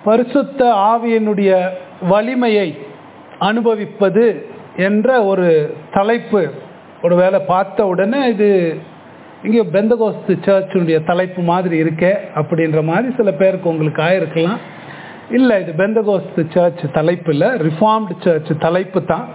பரிசுத்த ஆவியினுடைய வலிமையை அனுபவிப்பது என்ற ஒரு தலைப்பு ஒருவேளை பார்த்த உடனே இது இங்கே பெந்தகோஸ்து சர்ச்சுடைய தலைப்பு மாதிரி இருக்கே அப்படின்ற மாதிரி சில பேருக்கு உங்களுக்கு ஆயிருக்கலாம் இல்லை இது பெந்தகோஸ்து சர்ச் தலைப்பு இல்லை ரிஃபார்ம்டு சர்ச் தலைப்பு தான்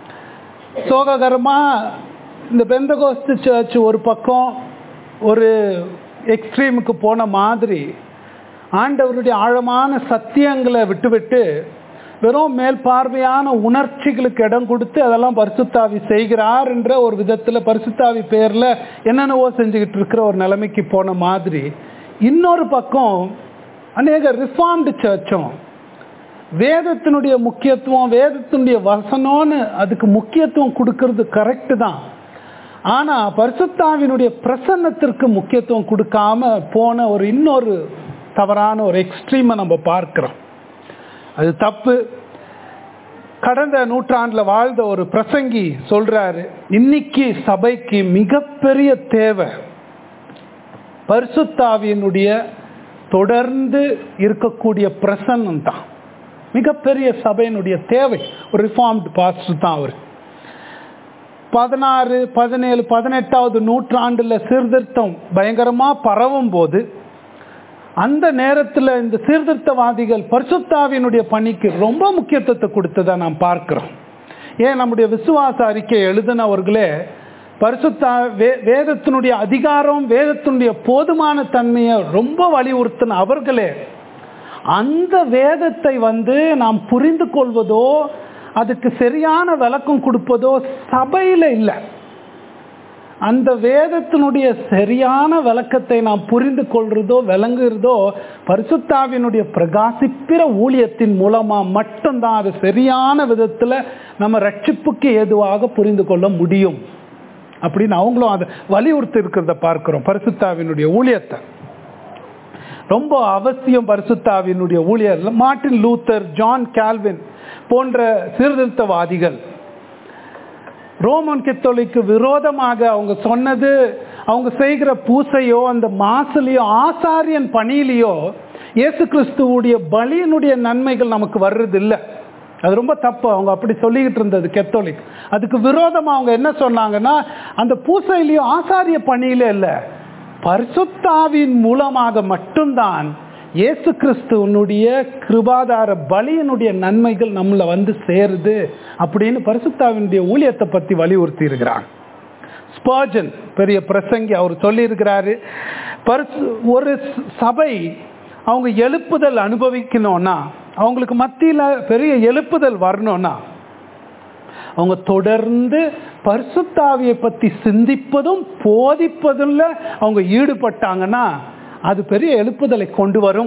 சோககரமாக இந்த பெந்தகோஸ்து சர்ச் ஒரு பக்கம் ஒரு எக்ஸ்ட்ரீமுக்கு போன மாதிரி ஆண்டவருடைய ஆழமான சத்தியங்களை விட்டுவிட்டு வெறும் மேல் பார்வையான உணர்ச்சிகளுக்கு இடம் கொடுத்து அதெல்லாம் பரிசுத்தாவி செய்கிறார் என்ற ஒரு விதத்தில் பரிசுத்தாவி பேரில் என்னென்னவோ செஞ்சுக்கிட்டு இருக்கிற ஒரு நிலைமைக்கு போன மாதிரி இன்னொரு பக்கம் அநேக ரிஃபார்ம்டு சர்ச்சும் வேதத்தினுடைய முக்கியத்துவம் வேதத்தினுடைய வசனம்னு அதுக்கு முக்கியத்துவம் கொடுக்கறது கரெக்டு தான் ஆனால் பரிசுத்தாவினுடைய பிரசன்னத்திற்கு முக்கியத்துவம் கொடுக்காம போன ஒரு இன்னொரு தவறான ஒரு எக்ஸ்ட்ரீமை நம்ம பார்க்குறோம் அது தப்பு கடந்த நூற்றாண்டில் வாழ்ந்த ஒரு பிரசங்கி சொல்றாரு இன்னைக்கு சபைக்கு மிகப்பெரிய தேவை பரிசுத்தாவியினுடைய தொடர்ந்து இருக்கக்கூடிய பிரசன்னம் தான் மிகப்பெரிய சபையினுடைய தேவை ஒரு ரிஃபார்ம்டு பாஸ்டர் தான் அவர் பதினாறு பதினேழு பதினெட்டாவது நூற்றாண்டில் சீர்திருத்தம் பயங்கரமாக பரவும் போது அந்த நேரத்தில் இந்த சீர்திருத்தவாதிகள் பரிசுத்தாவினுடைய பணிக்கு ரொம்ப முக்கியத்துவத்தை கொடுத்ததை நாம் பார்க்கிறோம் ஏன் நம்முடைய விசுவாச அறிக்கை எழுதினவர்களே பரிசுத்தா வே வேதத்தினுடைய அதிகாரம் வேதத்தினுடைய போதுமான தன்மையை ரொம்ப வலியுறுத்தின அவர்களே அந்த வேதத்தை வந்து நாம் புரிந்து கொள்வதோ அதுக்கு சரியான விளக்கம் கொடுப்பதோ சபையில் இல்லை அந்த வேதத்தினுடைய சரியான விளக்கத்தை நாம் புரிந்து கொள்றதோ விளங்குறதோ பரிசுத்தாவினுடைய பிரகாசிப்பிற ஊழியத்தின் மூலமா மட்டும்தான் அது சரியான விதத்தில் நம்ம ரட்சிப்புக்கு ஏதுவாக புரிந்து கொள்ள முடியும் அப்படின்னு அவங்களும் அதை வலியுறுத்தி இருக்கிறத பார்க்கிறோம் பரிசுத்தாவினுடைய ஊழியத்தை ரொம்ப அவசியம் பரிசுத்தாவினுடைய ஊழியர் மார்ட்டின் லூத்தர் ஜான் கால்வின் போன்ற சீர்திருத்தவாதிகள் ரோமன் கத்தோலிக்கு விரோதமாக அவங்க சொன்னது அவங்க செய்கிற பூசையோ அந்த மாசுலையோ ஆசாரியன் பணியிலையோ இயேசு கிறிஸ்துவுடைய பலியினுடைய நன்மைகள் நமக்கு வர்றது இல்லை அது ரொம்ப தப்பு அவங்க அப்படி சொல்லிக்கிட்டு இருந்தது கெத்தோலிக் அதுக்கு விரோதமாக அவங்க என்ன சொன்னாங்கன்னா அந்த பூசையிலையோ ஆசாரிய பணியில இல்லை பரிசுத்தாவின் மூலமாக மட்டும்தான் இயேசு கிறிஸ்துவனுடைய கிருபாதார பலியினுடைய நன்மைகள் நம்மளை வந்து சேருது அப்படின்னு பரிசுத்தாவினுடைய ஊழியத்தை பற்றி வலியுறுத்தி இருக்கிறாங்க ஸ்பர்ஜன் பெரிய பிரசங்கி அவர் சொல்லியிருக்கிறாரு பரிசு ஒரு சபை அவங்க எழுப்புதல் அனுபவிக்கணும்னா அவங்களுக்கு மத்தியில் பெரிய எழுப்புதல் வரணும்னா அவங்க தொடர்ந்து பரிசுத்தாவியை பற்றி சிந்திப்பதும் போதிப்பதும் அவங்க ஈடுபட்டாங்கன்னா அது பெரிய எழுப்புதலை கொண்டு வரும்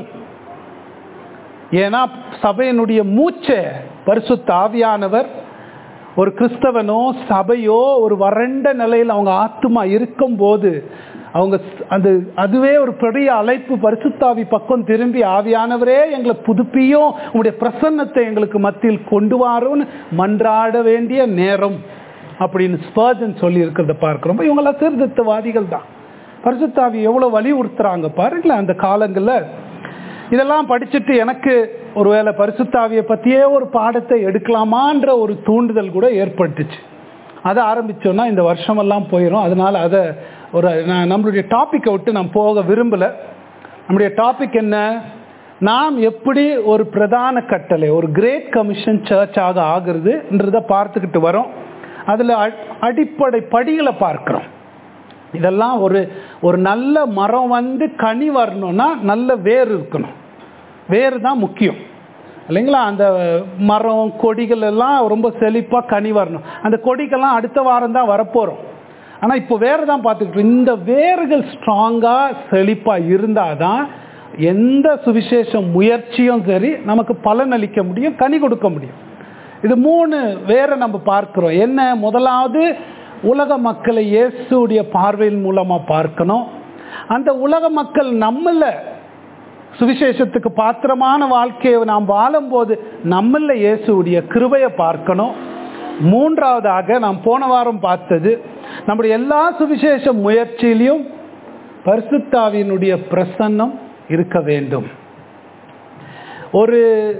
ஏன்னா சபையினுடைய மூச்சை பரிசுத்த ஆவியானவர் ஒரு கிறிஸ்தவனோ சபையோ ஒரு வறண்ட நிலையில் அவங்க ஆத்துமா இருக்கும்போது அவங்க அது அதுவே ஒரு பெரிய அழைப்பு பரிசுத்தாவி பக்கம் திரும்பி ஆவியானவரே எங்களை புதுப்பியும் உங்களுடைய பிரசன்னத்தை எங்களுக்கு மத்தியில் கொண்டு வாரோன்னு மன்றாட வேண்டிய நேரம் அப்படின்னு ஸ்பர்ஜன் சொல்லி இருக்கிறத பார்க்குறோம் இவங்களாம் சீர்திருத்தவாதிகள் தான் பரிசுத்தாவி எவ்வளோ வலியுறுத்துறாங்க பாருங்களேன் அந்த காலங்களில் இதெல்லாம் படிச்சுட்டு எனக்கு ஒருவேளை பரிசுத்தாவியை பற்றியே ஒரு பாடத்தை எடுக்கலாமான்ற ஒரு தூண்டுதல் கூட ஏற்பட்டுச்சு அதை ஆரம்பித்தோன்னா இந்த வருஷமெல்லாம் போயிடும் அதனால் அதை ஒரு நான் நம்மளுடைய டாப்பிக்கை விட்டு நான் போக விரும்பலை நம்முடைய டாபிக் என்ன நாம் எப்படி ஒரு பிரதான கட்டளை ஒரு கிரேட் கமிஷன் சர்ச்சாக ஆகுறதுன்றதை பார்த்துக்கிட்டு வரோம் அதில் அடிப்படை படிகளை பார்க்குறோம் இதெல்லாம் ஒரு ஒரு நல்ல மரம் வந்து கனி வரணும்னா நல்ல வேர் இருக்கணும் வேர் தான் முக்கியம் இல்லைங்களா அந்த மரம் கொடிகள் எல்லாம் ரொம்ப செழிப்பாக கனி வரணும் அந்த கொடிக்கெல்லாம் அடுத்த வாரம் தான் வரப்போகிறோம் ஆனால் இப்போ வேறு தான் பார்த்துக்கிட்டு இந்த வேர்கள் ஸ்ட்ராங்காக செழிப்பாக இருந்தால் தான் எந்த சுவிசேஷ முயற்சியும் சரி நமக்கு பலன் அளிக்க முடியும் கனி கொடுக்க முடியும் இது மூணு வேற நம்ம பார்க்கிறோம் என்ன முதலாவது உலக மக்களை இயேசுடைய பார்வையின் மூலமாக பார்க்கணும் அந்த உலக மக்கள் நம்மள சுவிசேஷத்துக்கு பாத்திரமான வாழ்க்கையை நாம் வாழும்போது நம்மள இயேசுடைய கிருபையை பார்க்கணும் மூன்றாவதாக நாம் போன வாரம் பார்த்தது நம்முடைய எல்லா சுவிசேஷ முயற்சியிலையும் பரிசுத்தாவினுடைய பிரசன்னம் இருக்க வேண்டும் ஒரு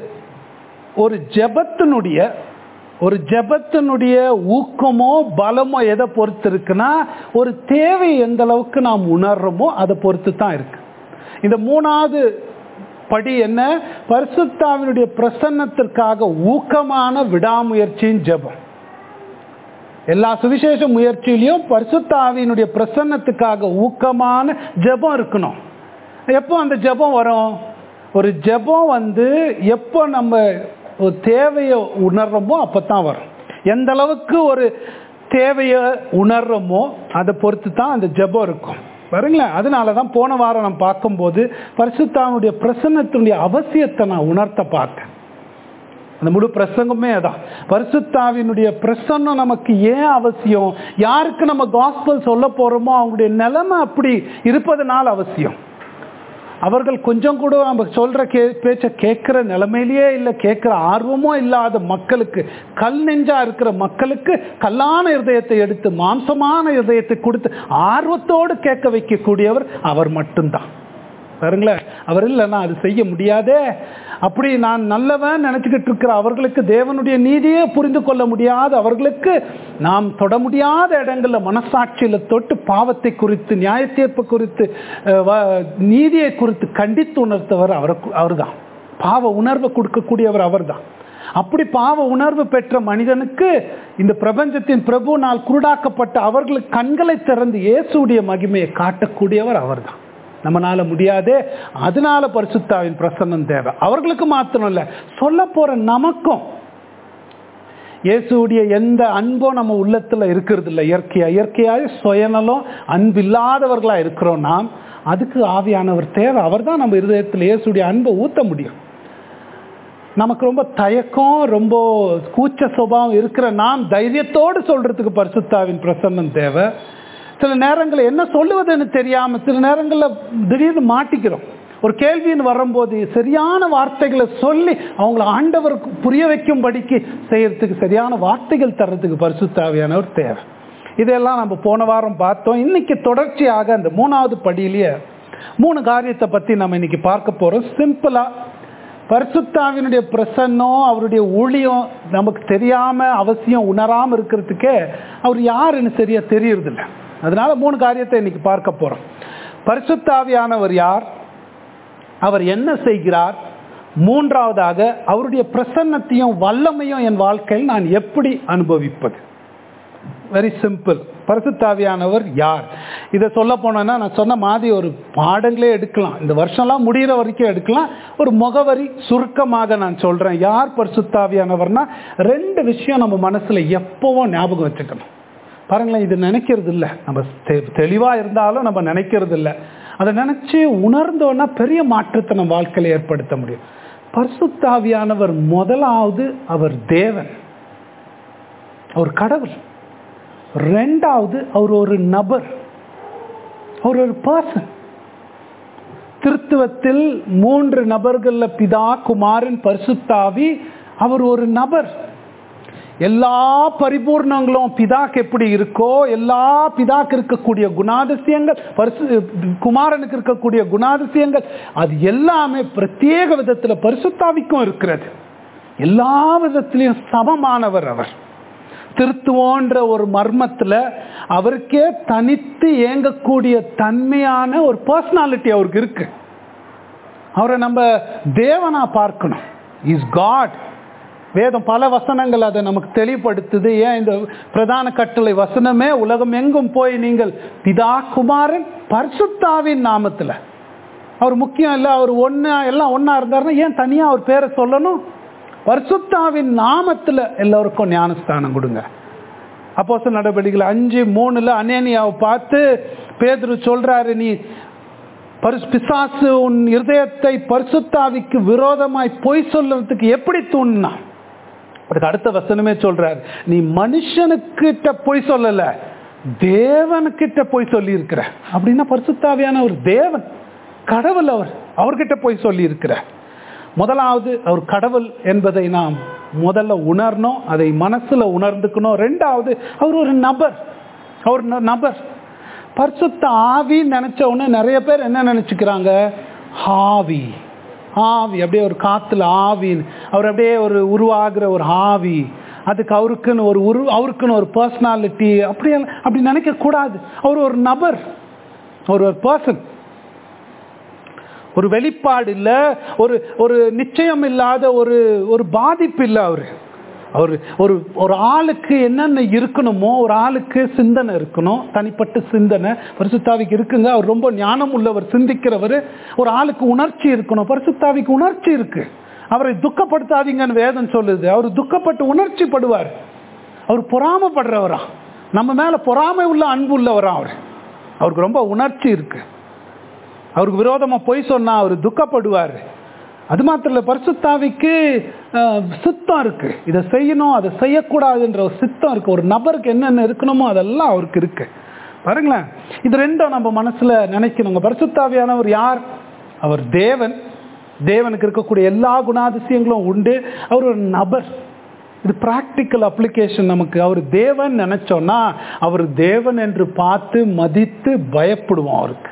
ஒரு ஜெபத்தினுடைய ஒரு ஜெபத்தினுடைய ஊக்கமோ பலமோ எதை பொறுத்து இருக்குன்னா ஒரு தேவை எந்த அளவுக்கு நாம் உணர்றோமோ அதை பொறுத்து தான் இருக்கு இந்த மூணாவது படி என்ன பரிசுத்தாவினுடைய பிரசன்னத்திற்காக ஊக்கமான விடாமுயற்சியின் ஜெபம் எல்லா சுவிசேஷ முயற்சியிலையும் பரிசுத்தாவியினுடைய பிரசன்னத்துக்காக ஊக்கமான ஜெபம் இருக்கணும் எப்போ அந்த ஜெபம் வரும் ஒரு ஜெபம் வந்து எப்போ நம்ம ஒரு தேவையை உணர்றோமோ அப்போ தான் வரும் எந்த அளவுக்கு ஒரு தேவையை உணர்றோமோ அதை பொறுத்து தான் அந்த ஜெபம் இருக்கும் பாருங்களேன் அதனால தான் போன வாரம் நான் பார்க்கும்போது பரிசுத்தாவுடைய பிரசன்னத்தினுடைய அவசியத்தை நான் உணர்த்த பார்த்தேன் அந்த முழு பிரசங்கமே அதான் பரிசுத்தாவினுடைய பிரசன்னம் நமக்கு ஏன் அவசியம் யாருக்கு நம்ம காஸ்பல் சொல்ல போறோமோ அவங்களுடைய நிலைமை அப்படி இருப்பதனால் அவசியம் அவர்கள் கொஞ்சம் கூட நம்ம சொல்ற கே பேச்சை கேட்குற நிலைமையிலேயே இல்லை கேட்குற ஆர்வமோ இல்லாத மக்களுக்கு கல் நெஞ்சா இருக்கிற மக்களுக்கு கல்லான இருதயத்தை எடுத்து மாம்சமான இருதயத்தை கொடுத்து ஆர்வத்தோடு கேட்க வைக்கக்கூடியவர் அவர் மட்டும்தான் பாருங்களேன் அவர் இல்லைன்னா அது செய்ய முடியாதே அப்படி நான் நல்லவன் நினைச்சுக்கிட்டு இருக்கிற அவர்களுக்கு தேவனுடைய நீதியே புரிந்து கொள்ள முடியாத அவர்களுக்கு நாம் தொட முடியாத இடங்கள்ல மனசாட்சியில தொட்டு பாவத்தை குறித்து நியாய தீர்ப்பு குறித்து அஹ், வ- நீதியை குறித்து கண்டித்து உணர்த்தவர் அவர் அவர்தான் பாவ உணர்வை கொடுக்கக்கூடியவர் அவர்தான் அப்படி பாவ உணர்வு பெற்ற மனிதனுக்கு இந்த பிரபஞ்சத்தின் பிரபு நாள் குருடாக்கப்பட்ட அவர்களுக்கு கண்களை திறந்து இயேசுடைய மகிமையை காட்டக்கூடியவர் அவர்தான் நம்மனால முடியாதே அதனால பரிசுத்தாவின் பிரசன்னம் தேவை அவர்களுக்கு மாத்திரம் இல்ல சொல்ல போற நமக்கும் இயேசுடைய எந்த அன்பும் நம்ம உள்ளத்துல இருக்கிறது இல்லை இயற்கையா இயற்கையாய் சுயநலம் அன்பில்லாதவர்களா இருக்கிறோம் நாம் அதுக்கு ஆவியானவர் தேவை அவர் தான் நம்ம இருதயத்தில் இயேசுடைய அன்பை ஊத்த முடியும் நமக்கு ரொம்ப தயக்கம் ரொம்ப கூச்ச சுபாவம் இருக்கிற நாம் தைரியத்தோடு சொல்றதுக்கு பரிசுத்தாவின் பிரசன்னம் தேவை சில நேரங்களில் என்ன சொல்லுவதுன்னு தெரியாம சில நேரங்களில் திடீர்னு மாட்டிக்கிறோம் ஒரு கேள்வின்னு வரும்போது சரியான வார்த்தைகளை சொல்லி அவங்கள ஆண்டவருக்கு புரிய வைக்கும்படிக்கு செய்யறதுக்கு சரியான வார்த்தைகள் தர்றதுக்கு பரிசுத்தாவியானவர் தேவை இதெல்லாம் நம்ம போன வாரம் பார்த்தோம் இன்னைக்கு தொடர்ச்சியாக அந்த மூணாவது படியிலேயே மூணு காரியத்தை பத்தி நம்ம இன்னைக்கு பார்க்க போறோம் சிம்பிளா பரிசுத்தாவினுடைய பிரசன்னம் அவருடைய ஊழியம் நமக்கு தெரியாம அவசியம் உணராம இருக்கிறதுக்கே அவர் யாருன்னு சரியா தெரியறதில்ல அதனால மூணு காரியத்தை இன்னைக்கு பார்க்க போறோம் பரிசுத்தாவியானவர் யார் அவர் என்ன செய்கிறார் மூன்றாவதாக அவருடைய பிரசன்னத்தையும் வல்லமையும் என் வாழ்க்கையில் நான் எப்படி அனுபவிப்பது வெரி சிம்பிள் பரிசுத்தாவியானவர் யார் இதை சொல்ல போனோன்னா நான் சொன்ன மாதிரி ஒரு பாடங்களே எடுக்கலாம் இந்த வருஷம்லாம் முடிகிற வரைக்கும் எடுக்கலாம் ஒரு முகவரி சுருக்கமாக நான் சொல்றேன் யார் பரிசுத்தாவியானவர்னா ரெண்டு விஷயம் நம்ம மனசுல எப்பவும் ஞாபகம் வச்சுக்கணும் பாருங்களேன் இது நினைக்கிறது இல்லை நம்ம தெ- தெளிவா இருந்தாலும் நம்ம நினைக்கிறது இல்லை அதை நினைச்சு உணர்ந்தோன்னா பெரிய மாற்றத்தை நம்ம வாழ்க்கையில ஏற்படுத்த முடியும் பரிசுத்தாவியானவர் முதலாவது அவர் தேவன் அவர் கடவுள் ரெண்டாவது அவர் ஒரு நபர் அவர் ஒரு பர்சன் திருத்துவத்தில் மூன்று நபர்கள்ல பிதா குமாரன் பரிசுத்தாவி அவர் ஒரு நபர் எல்லா பரிபூர்ணங்களும் பிதாக்கு எப்படி இருக்கோ எல்லா பிதாக்கு இருக்கக்கூடிய குணாதிசயங்கள் பரிசு குமாரனுக்கு இருக்கக்கூடிய குணாதிசயங்கள் அது எல்லாமே பிரத்யேக விதத்துல பரிசுத்தாவிக்கும் இருக்கிறது எல்லா விதத்திலையும் சமமானவர் அவர் திருத்துவோன்ற ஒரு மர்மத்துல அவருக்கே தனித்து இயங்கக்கூடிய தன்மையான ஒரு பர்சனாலிட்டி அவருக்கு இருக்கு அவரை நம்ம தேவனா பார்க்கணும் இஸ் காட் வேதம் பல வசனங்கள் அதை நமக்கு தெளிவுபடுத்துது ஏன் இந்த பிரதான கட்டளை வசனமே உலகம் எங்கும் போய் நீங்கள் பிதா குமாரன் பரிசுத்தாவின் நாமத்துல அவர் முக்கியம் இல்லை அவர் ஒண்ணா எல்லாம் ஒண்ணா இருந்தாருன்னா ஏன் தனியா அவர் பேரை சொல்லணும் பரிசுத்தாவின் நாமத்துல எல்லோருக்கும் ஞானஸ்தானம் கொடுங்க அப்போஸ்தல நடவடிக்கைகள் அஞ்சு மூணுல அனேனியாவை பார்த்து பேதுரு சொல்றாரு நீ பரிசு பிசாசு உன் இருதயத்தை பரிசுத்தாவிக்கு விரோதமாய் பொய் சொல்றதுக்கு எப்படி தூண்டினா அதுக்கு அடுத்த வசனமே சொல்றாரு நீ மனுஷனுக்கிட்ட பொய் சொல்லல தேவனுக்கிட்ட பொய் சொல்லி இருக்கிற அப்படின்னா பரிசுத்தாவியான ஒரு தேவன் கடவுள் அவர் அவர்கிட்ட போய் சொல்லி இருக்கிற முதலாவது அவர் கடவுள் என்பதை நாம் முதல்ல உணரணும் அதை மனசுல உணர்ந்துக்கணும் ரெண்டாவது அவர் ஒரு நபர் அவர் ந- நபர் பரிசுத்த ஆவின்னு நினைச்ச உடனே நிறைய பேர் என்ன நினைச்சுக்கிறாங்க ஆவி ஆவி அப்படியே ஒரு காத்துல ஆவின்னு அவர் அப்படியே ஒரு உருவாகிற ஒரு ஆவி அதுக்கு அவருக்குன்னு ஒரு உரு அவருக்குன்னு ஒரு பர்சனாலிட்டி அப்படியெல்லாம் அப்படி நினைக்க கூடாது அவர் ஒரு நபர் ஒரு ஒரு பர்சன் ஒரு வெளிப்பாடு இல்ல ஒரு ஒரு நிச்சயம் இல்லாத ஒரு ஒரு பாதிப்பு இல்லை அவரு அவர் ஒரு ஒரு ஆளுக்கு என்னென்ன இருக்கணுமோ ஒரு ஆளுக்கு சிந்தனை இருக்கணும் தனிப்பட்ட சிந்தனை பரிசுத்தாவிக்கு இருக்குங்க அவர் ரொம்ப ஞானம் உள்ளவர் சிந்திக்கிறவர் ஒரு ஆளுக்கு உணர்ச்சி இருக்கணும் பரிசுத்தாவிக்கு உணர்ச்சி இருக்கு அவரை துக்கப்படுத்தாதீங்கன்னு வேதம் சொல்லுது அவர் துக்கப்பட்டு உணர்ச்சி படுவார் அவர் பொறாமப்படுறவரா நம்ம மேல பொறாமை உள்ள அன்பு உள்ளவரா அவர் அவருக்கு ரொம்ப உணர்ச்சி இருக்கு அவருக்கு விரோதமா பொய் சொன்னா அவர் துக்கப்படுவார் அது மாத்திரம் இல்லை பரிசுத்தாவிக்கு அஹ், சித்தம் இருக்கு இதை செய்யணும் அதை செய்யக்கூடாதுன்ற ஒரு சித்தம் இருக்கு ஒரு நபருக்கு என்னென்ன இருக்கணுமோ அதெல்லாம் அவருக்கு இருக்கு பாருங்களேன் இது ரெண்டும் நம்ம மனசுல நினைக்கணுங்க பரிசுத்தாவியானவர் யார் அவர் தேவன் தேவனுக்கு இருக்கக்கூடிய எல்லா குணாதிசயங்களும் உண்டு அவர் ஒரு நபர் இது பிராக்டிக்கல் அப்ளிகேஷன் நமக்கு அவர் தேவன் நினைச்சோம்னா அவர் தேவன் என்று பார்த்து மதித்து பயப்படுவோம் அவருக்கு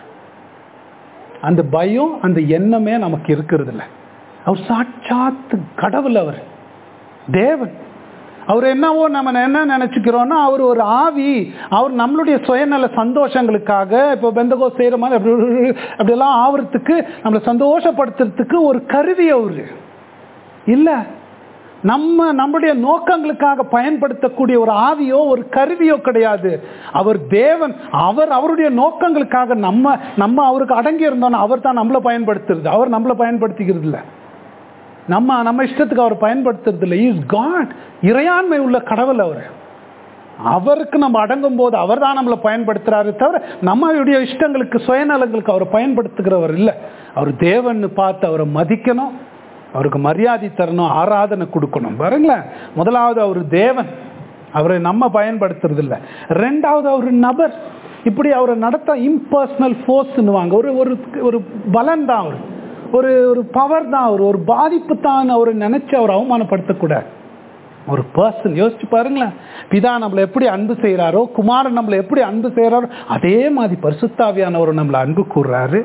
அந்த பயம் அந்த எண்ணமே நமக்கு இருக்கிறது இல்லை அவர் சாட்சாத்து கடவுள் அவர் தேவன் அவர் என்னவோ நம்ம என்ன நினைச்சுக்கிறோம்னா அவர் ஒரு ஆவி அவர் நம்மளுடைய சுயநல சந்தோஷங்களுக்காக இப்போ பெந்தகோ செய்கிற மாதிரி அப்படி அப்படியெல்லாம் ஆவறதுக்கு நம்மளை சந்தோஷப்படுத்துறதுக்கு ஒரு கருவி அவரு இல்லை நம்ம நம்முடைய நோக்கங்களுக்காக பயன்படுத்தக்கூடிய ஒரு ஆவியோ ஒரு கருவியோ கிடையாது அவர் தேவன் அவர் அவருடைய நோக்கங்களுக்காக நம்ம நம்ம அவருக்கு அடங்கி இருந்தோம்னா அவர் தான் நம்மளை பயன்படுத்துறது அவர் நம்மளை பயன்படுத்திக்கிறது இல்லை நம்ம நம்ம இஷ்டத்துக்கு அவர் பயன்படுத்துறது இல்லை இஸ் காட் இறையாண்மை உள்ள கடவுள் அவர் அவருக்கு நம்ம அடங்கும் போது அவர் தான் நம்மளை பயன்படுத்துறாரு தவிர நம்மளுடைய இஷ்டங்களுக்கு சுயநலங்களுக்கு அவர் பயன்படுத்துகிறவர் இல்லை அவர் தேவன்னு பார்த்து அவரை மதிக்கணும் அவருக்கு மரியாதை தரணும் ஆராதனை கொடுக்கணும் பாருங்களேன் முதலாவது அவர் தேவன் அவரை நம்ம பயன்படுத்துறது இல்லை ரெண்டாவது அவர் நபர் இப்படி அவரை நடத்த இம்பர்சனல் ஃபோர்ஸ்னுவாங்க ஒரு ஒரு ஒரு பலன் தான் அவர் ஒரு ஒரு பவர் தான் அவர் ஒரு பாதிப்பு தான் அவரை நினைச்சு அவர் அவமானப்படுத்தக்கூடாது ஒரு பர்சன் யோசிச்சு பாருங்களேன் பிதா நம்மளை எப்படி அன்பு செய்கிறாரோ குமாரன் நம்மளை எப்படி அன்பு செய்கிறாரோ அதே மாதிரி பரிசுத்தாவியானவர் நம்மளை அன்பு கூறுறாரு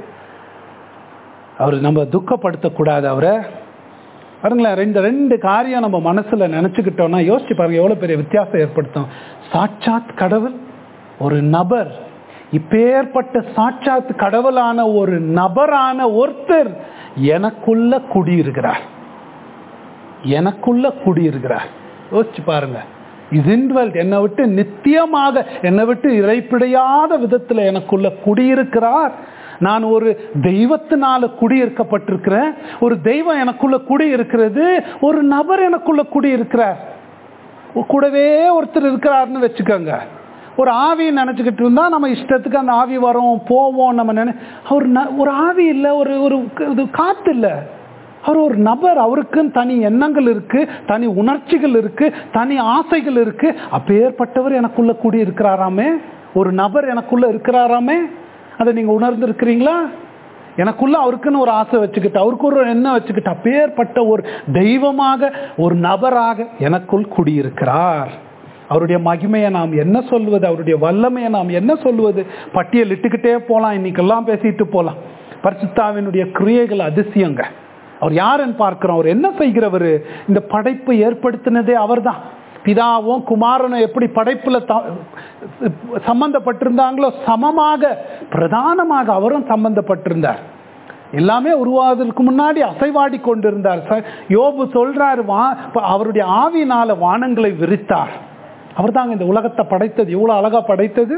அவர் நம்ம துக்கப்படுத்தக்கூடாது அவரை பாருங்களேன் ரெண்டு ரெண்டு காரியம் நம்ம மனசுல நினைச்சுக்கிட்டோம்னா யோசிச்சு பாருங்க எவ்வளவு பெரிய வித்தியாசம் ஏற்படுத்தும் சாட்சாத் கடவுள் ஒரு நபர் இப்பேற்பட்ட சாட்சாத் கடவுளான ஒரு நபரான ஒருத்தர் எனக்குள்ள குடியிருக்கிறார் எனக்குள்ள குடியிருக்கிறார் யோசிச்சு பாருங்க இஸ் இன்வெல்ட் என்னை விட்டு நித்தியமாக என்னை விட்டு இறைப்பிடையாத விதத்துல எனக்குள்ள குடியிருக்கிறார் நான் ஒரு தெய்வத்தினால குடியிருக்கப்பட்டிருக்கிறேன் ஒரு தெய்வம் எனக்குள்ள குடியிருக்கிறது ஒரு நபர் எனக்குள்ள குடியிருக்கிறார் கூடவே ஒருத்தர் இருக்கிறாருன்னு வச்சுக்கோங்க ஒரு ஆவியை நினச்சிக்கிட்டு இருந்தா நம்ம இஷ்டத்துக்கு அந்த ஆவி வரும் போவோம் நம்ம நினை அவர் ந- ஒரு ஆவி இல்லை ஒரு ஒரு க- இது காத்து இல்லை அவர் ஒரு நபர் அவருக்குன்னு தனி எண்ணங்கள் இருக்கு தனி உணர்ச்சிகள் இருக்கு தனி ஆசைகள் இருக்கு அப்பேற்பட்டவர் எனக்குள்ள கூடி இருக்கிறாராமே ஒரு நபர் எனக்குள்ள இருக்கிறாராமே அதை நீங்க உணர்ந்து இருக்கிறீங்களா எனக்குள்ள அவருக்குன்னு ஒரு ஆசை வச்சுக்கிட்டு அவருக்கு ஒரு எண்ணம் வச்சுக்கிட்டு அப்பேற்பட்ட ஒரு தெய்வமாக ஒரு நபராக எனக்குள் குடியிருக்கிறார் அவருடைய மகிமையை நாம் என்ன சொல்வது அவருடைய வல்லமையை நாம் என்ன சொல்வது பட்டியலிட்டுக்கிட்டே போலாம் இன்னைக்கெல்லாம் பேசிட்டு போலாம் பரிசுத்தாவினுடைய கிரியைகள் அதிசயங்க அவர் யாருன்னு பார்க்கிறோம் அவர் என்ன செய்கிறவர் இந்த படைப்பு ஏற்படுத்தினதே அவர்தான் பிதாவும் குமாரனும் எப்படி படைப்புல த- சம்பந்தப்பட்டிருந்தாங்களோ சமமாக பிரதானமாக அவரும் சம்பந்தப்பட்டிருந்தார் எல்லாமே உருவாவதற்கு முன்னாடி அசைவாடி கொண்டிருந்தார் ச- யோபு சொல்றாரு வா ப- அவருடைய ஆவியினால வானங்களை விரித்தார் அவர் தாங்க இந்த உலகத்தை படைத்தது எவ்வளவு அழகா படைத்தது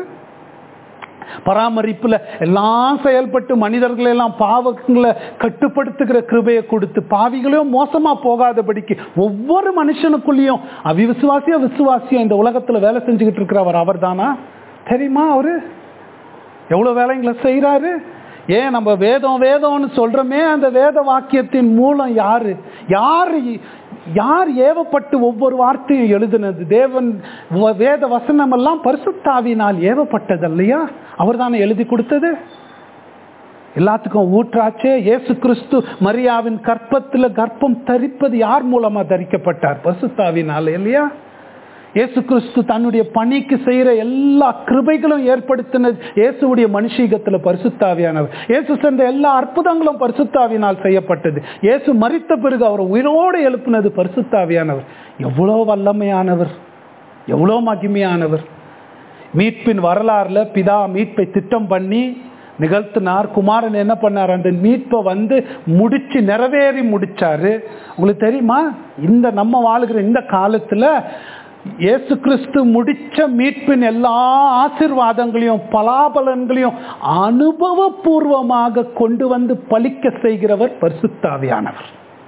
பராமரிப்புல எல்லாம் செயல்பட்டு மனிதர்களை எல்லாம் பாவங்களை கட்டுப்படுத்துகிற கிருபையை கொடுத்து பாவிகளையும் மோசமா போகாதபடிக்கு ஒவ்வொரு மனுஷனுக்குள்ளேயும் அவிவிசுவாசியோ விசுவாசியோ இந்த உலகத்துல வேலை செஞ்சுக்கிட்டு இருக்கிறவர் அவர் தானா தெரியுமா அவரு எவ்வளவு வேலைங்களை செய்றாரு ஏன் நம்ம வேதம் வேதம்னு சொல்றோமே அந்த வேத வாக்கியத்தின் மூலம் யாரு யார் யார் ஏவப்பட்டு ஒவ்வொரு வார்த்தையும் எழுதினது தேவன் வ- வேத வசனம் எல்லாம் பரிசுத்தாவினால் ஏவப்பட்டது இல்லையா அவர் தானே எழுதி கொடுத்தது எல்லாத்துக்கும் ஊற்றாச்சே இயேசு கிறிஸ்து மரியாவின் கற்பத்துல கர்ப்பம் தரிப்பது யார் மூலமா தரிக்கப்பட்டார் பரிசுத்தாவினால இல்லையா இயேசு கிறிஸ்து தன்னுடைய பணிக்கு செய்கிற எல்லா கிருபைகளும் ஏற்படுத்தினது இயேசுடைய மனுஷீகத்தில் பரிசுத்தாவியானவர் இயேசு சென்ற எல்லா அற்புதங்களும் பரிசுத்தாவினால் செய்யப்பட்டது இயேசு மறித்த பிறகு அவர் உயிரோடு எழுப்பினது பரிசுத்தாவியானவர் எவ்வளோ வல்லமையானவர் எவ்வளோ மகிமையானவர் மீட்பின் வரலாறுல பிதா மீட்பை திட்டம் பண்ணி நிகழ்த்தினார் குமாரன் என்ன பண்ணார் அந்த மீட்பை வந்து முடிச்சு நிறைவேறி முடிச்சாரு உங்களுக்கு தெரியுமா இந்த நம்ம வாழுகிற இந்த காலத்துல இயேசு கிறிஸ்து முடிச்ச மீட்பின் எல்லா ஆசிர்வாதங்களையும் பலாபலன்களையும் அனுபவபூர்வமாக கொண்டு வந்து பலிக்க செய்கிறவர் பரிசுத்தாவியானவர்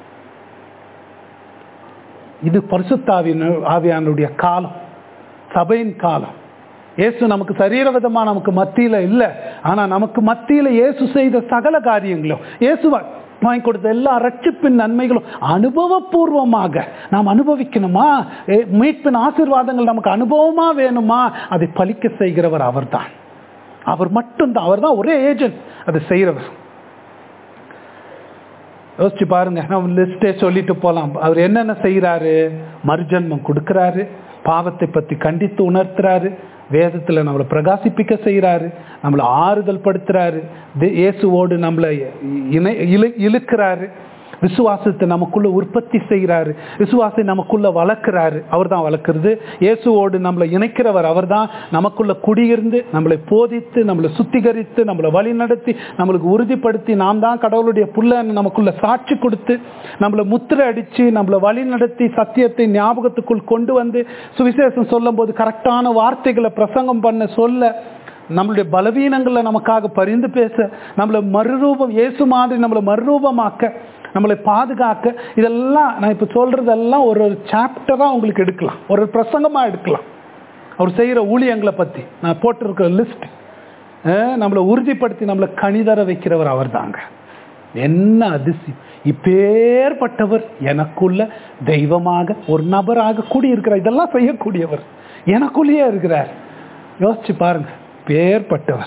இது பரிசுத்தாவின் ஆவியானுடைய காலம் சபையின் காலம் இயேசு நமக்கு சரீரவிதமா நமக்கு மத்தியில இல்லை ஆனா நமக்கு மத்தியில இயேசு செய்த சகல காரியங்களும் இயேசு வாங்கி கொடுத்த எல்லா ரட்சிப்பின் நன்மைகளும் அனுபவபூர்வமாக நாம் அனுபவிக்கணுமா ஏ- மீட்பின் ஆசீர்வாதங்கள் நமக்கு அனுபவமா வேணுமா அதை பலிக்க செய்கிறவர் அவர்தான் அவர் மட்டும்தான் அவர் தான் ஒரே ஏஜென்ட் அதை செய்கிறவர் யோசிச்சு பாருங்க நம்ம லிஸ்டே சொல்லிட்டு போலாம் அவர் என்னென்ன செய்யறாரு மறுஜன்மம் கொடுக்கறாரு பாவத்தை பத்தி கண்டித்து உணர்த்துறாரு வேதத்துல நம்மளை பிரகாசிப்பிக்க செய்யறாரு நம்மளை ஆறுதல் படுத்துறாரு தே- இயேசுவோடு நம்மளை இணை இழு இழுக்கிறாரு விசுவாசத்தை நமக்குள்ள உற்பத்தி செய்கிறாரு விசுவாசத்தை நமக்குள்ள வளர்க்கிறாரு அவர் தான் வளர்க்குறது இயேசுவோடு நம்மளை இணைக்கிறவர் அவர் தான் நமக்குள்ள குடியிருந்து நம்மளை போதித்து நம்மளை சுத்திகரித்து நம்மளை வழி நடத்தி நம்மளுக்கு உறுதிப்படுத்தி நாம் தான் கடவுளுடைய புள்ளன்னு நமக்குள்ள சாட்சி கொடுத்து நம்மளை முத்திரை அடித்து நம்மளை வழி நடத்தி சத்தியத்தை ஞாபகத்துக்குள் கொண்டு வந்து சுவிசேஷம் சொல்லும்போது கரெக்டான வார்த்தைகளை பிரசங்கம் பண்ண சொல்ல நம்மளுடைய பலவீனங்களை நமக்காக பரிந்து பேச நம்மளை மறுரூபம் இயேசு மாதிரி நம்மளை மறுரூபமாக்க நம்மளை பாதுகாக்க இதெல்லாம் நான் இப்போ சொல்றதெல்லாம் ஒரு ஒரு சாப்டராக உங்களுக்கு எடுக்கலாம் ஒரு ஒரு பிரசங்கமாக எடுக்கலாம் அவர் செய்கிற ஊழியங்களை பற்றி நான் போட்டிருக்கிற லிஸ்ட் நம்மளை உறுதிப்படுத்தி நம்மளை கணிதர வைக்கிறவர் அவர் தாங்க என்ன அதிசயம் இப்பேற்பட்டவர் எனக்குள்ள தெய்வமாக ஒரு நபராக கூடியிருக்கிறார் இதெல்லாம் செய்யக்கூடியவர் எனக்குள்ளேயே இருக்கிறார் யோசிச்சு பாருங்க பேர்பட்டவர்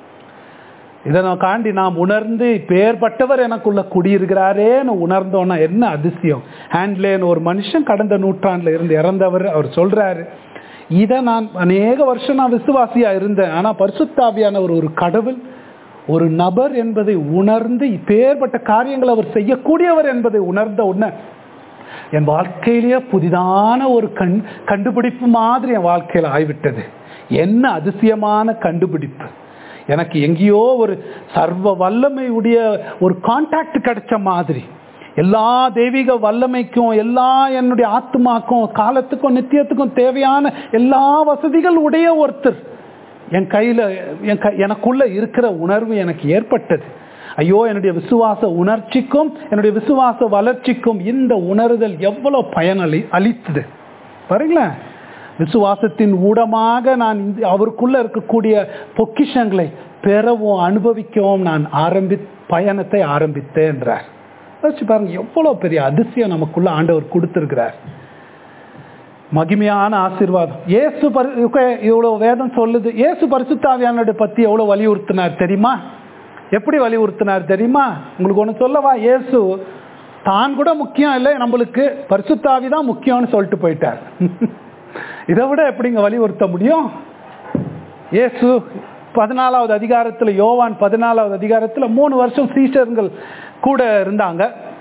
இதை நான் காண்டி நாம் உணர்ந்து பேர்பட்டவர் எனக்குள்ள குடியிருக்கிறாரேன்னு உணர்ந்தோன்னா என்ன அதிசயம் ஹேண்ட்லேன்னு ஒரு மனுஷன் கடந்த நூற்றாண்டுல இருந்து இறந்தவர் அவர் சொல்றாரு இதை நான் அநேக வருஷம் நான் விசுவாசியா இருந்தேன் ஆனா பரிசுத்தாவியானவர் ஒரு கடவுள் ஒரு நபர் என்பதை உணர்ந்து இப்பேற்பட்ட காரியங்களை அவர் செய்யக்கூடியவர் என்பதை உணர்ந்த உடனே என் வாழ்க்கையிலேயே புதிதான ஒரு கண் கண்டுபிடிப்பு மாதிரி என் வாழ்க்கையில் ஆய்விட்டது என்ன அதிசயமான கண்டுபிடிப்பு எனக்கு எங்கேயோ ஒரு சர்வ வல்லமையுடைய ஒரு கான்டாக்ட் கிடைச்ச மாதிரி எல்லா தெய்வீக வல்லமைக்கும் எல்லா என்னுடைய ஆத்மாக்கும் காலத்துக்கும் நித்தியத்துக்கும் தேவையான எல்லா வசதிகள் உடைய ஒருத்தர் என் கையில் என் க எனக்குள்ள இருக்கிற உணர்வு எனக்கு ஏற்பட்டது ஐயோ என்னுடைய விசுவாச உணர்ச்சிக்கும் என்னுடைய விசுவாச வளர்ச்சிக்கும் இந்த உணர்தல் எவ்வளவு பயன் அளி அளித்தது பாருங்களேன் விசுவாசத்தின் ஊடமாக நான் இந்த அவருக்குள்ள இருக்கக்கூடிய பொக்கிஷங்களை பெறவும் அனுபவிக்கவும் நான் ஆரம்பி பயணத்தை ஆரம்பித்தேன் என்றார் யோசிச்சு பாருங்க எவ்வளவு பெரிய அதிசயம் நமக்குள்ள ஆண்டவர் கொடுத்திருக்கிறார் மகிமையான ஆசீர்வாதம் இயேசு பரி இவ்வளவு வேதம் சொல்லுது இயேசு பரிசுத்தாவியானோட பத்தி எவ்வளவு வலியுறுத்தினார் தெரியுமா எப்படி வலியுறுத்தினார் தெரியுமா உங்களுக்கு ஒன்று சொல்லவா இயேசு தான் கூட முக்கியம் இல்லை நம்மளுக்கு பரிசுத்தாவி தான் முக்கியம்னு சொல்லிட்டு போயிட்டார் இதை விட எப்படிங்க வலியுறுத்த முடியும் இயேசு பதினாலாவது அதிகாரத்தில் யோவான் பதினாலாவது அதிகாரத்தில் மூணு வருஷம் சீஷர்கள் கூட இருந்தாங்க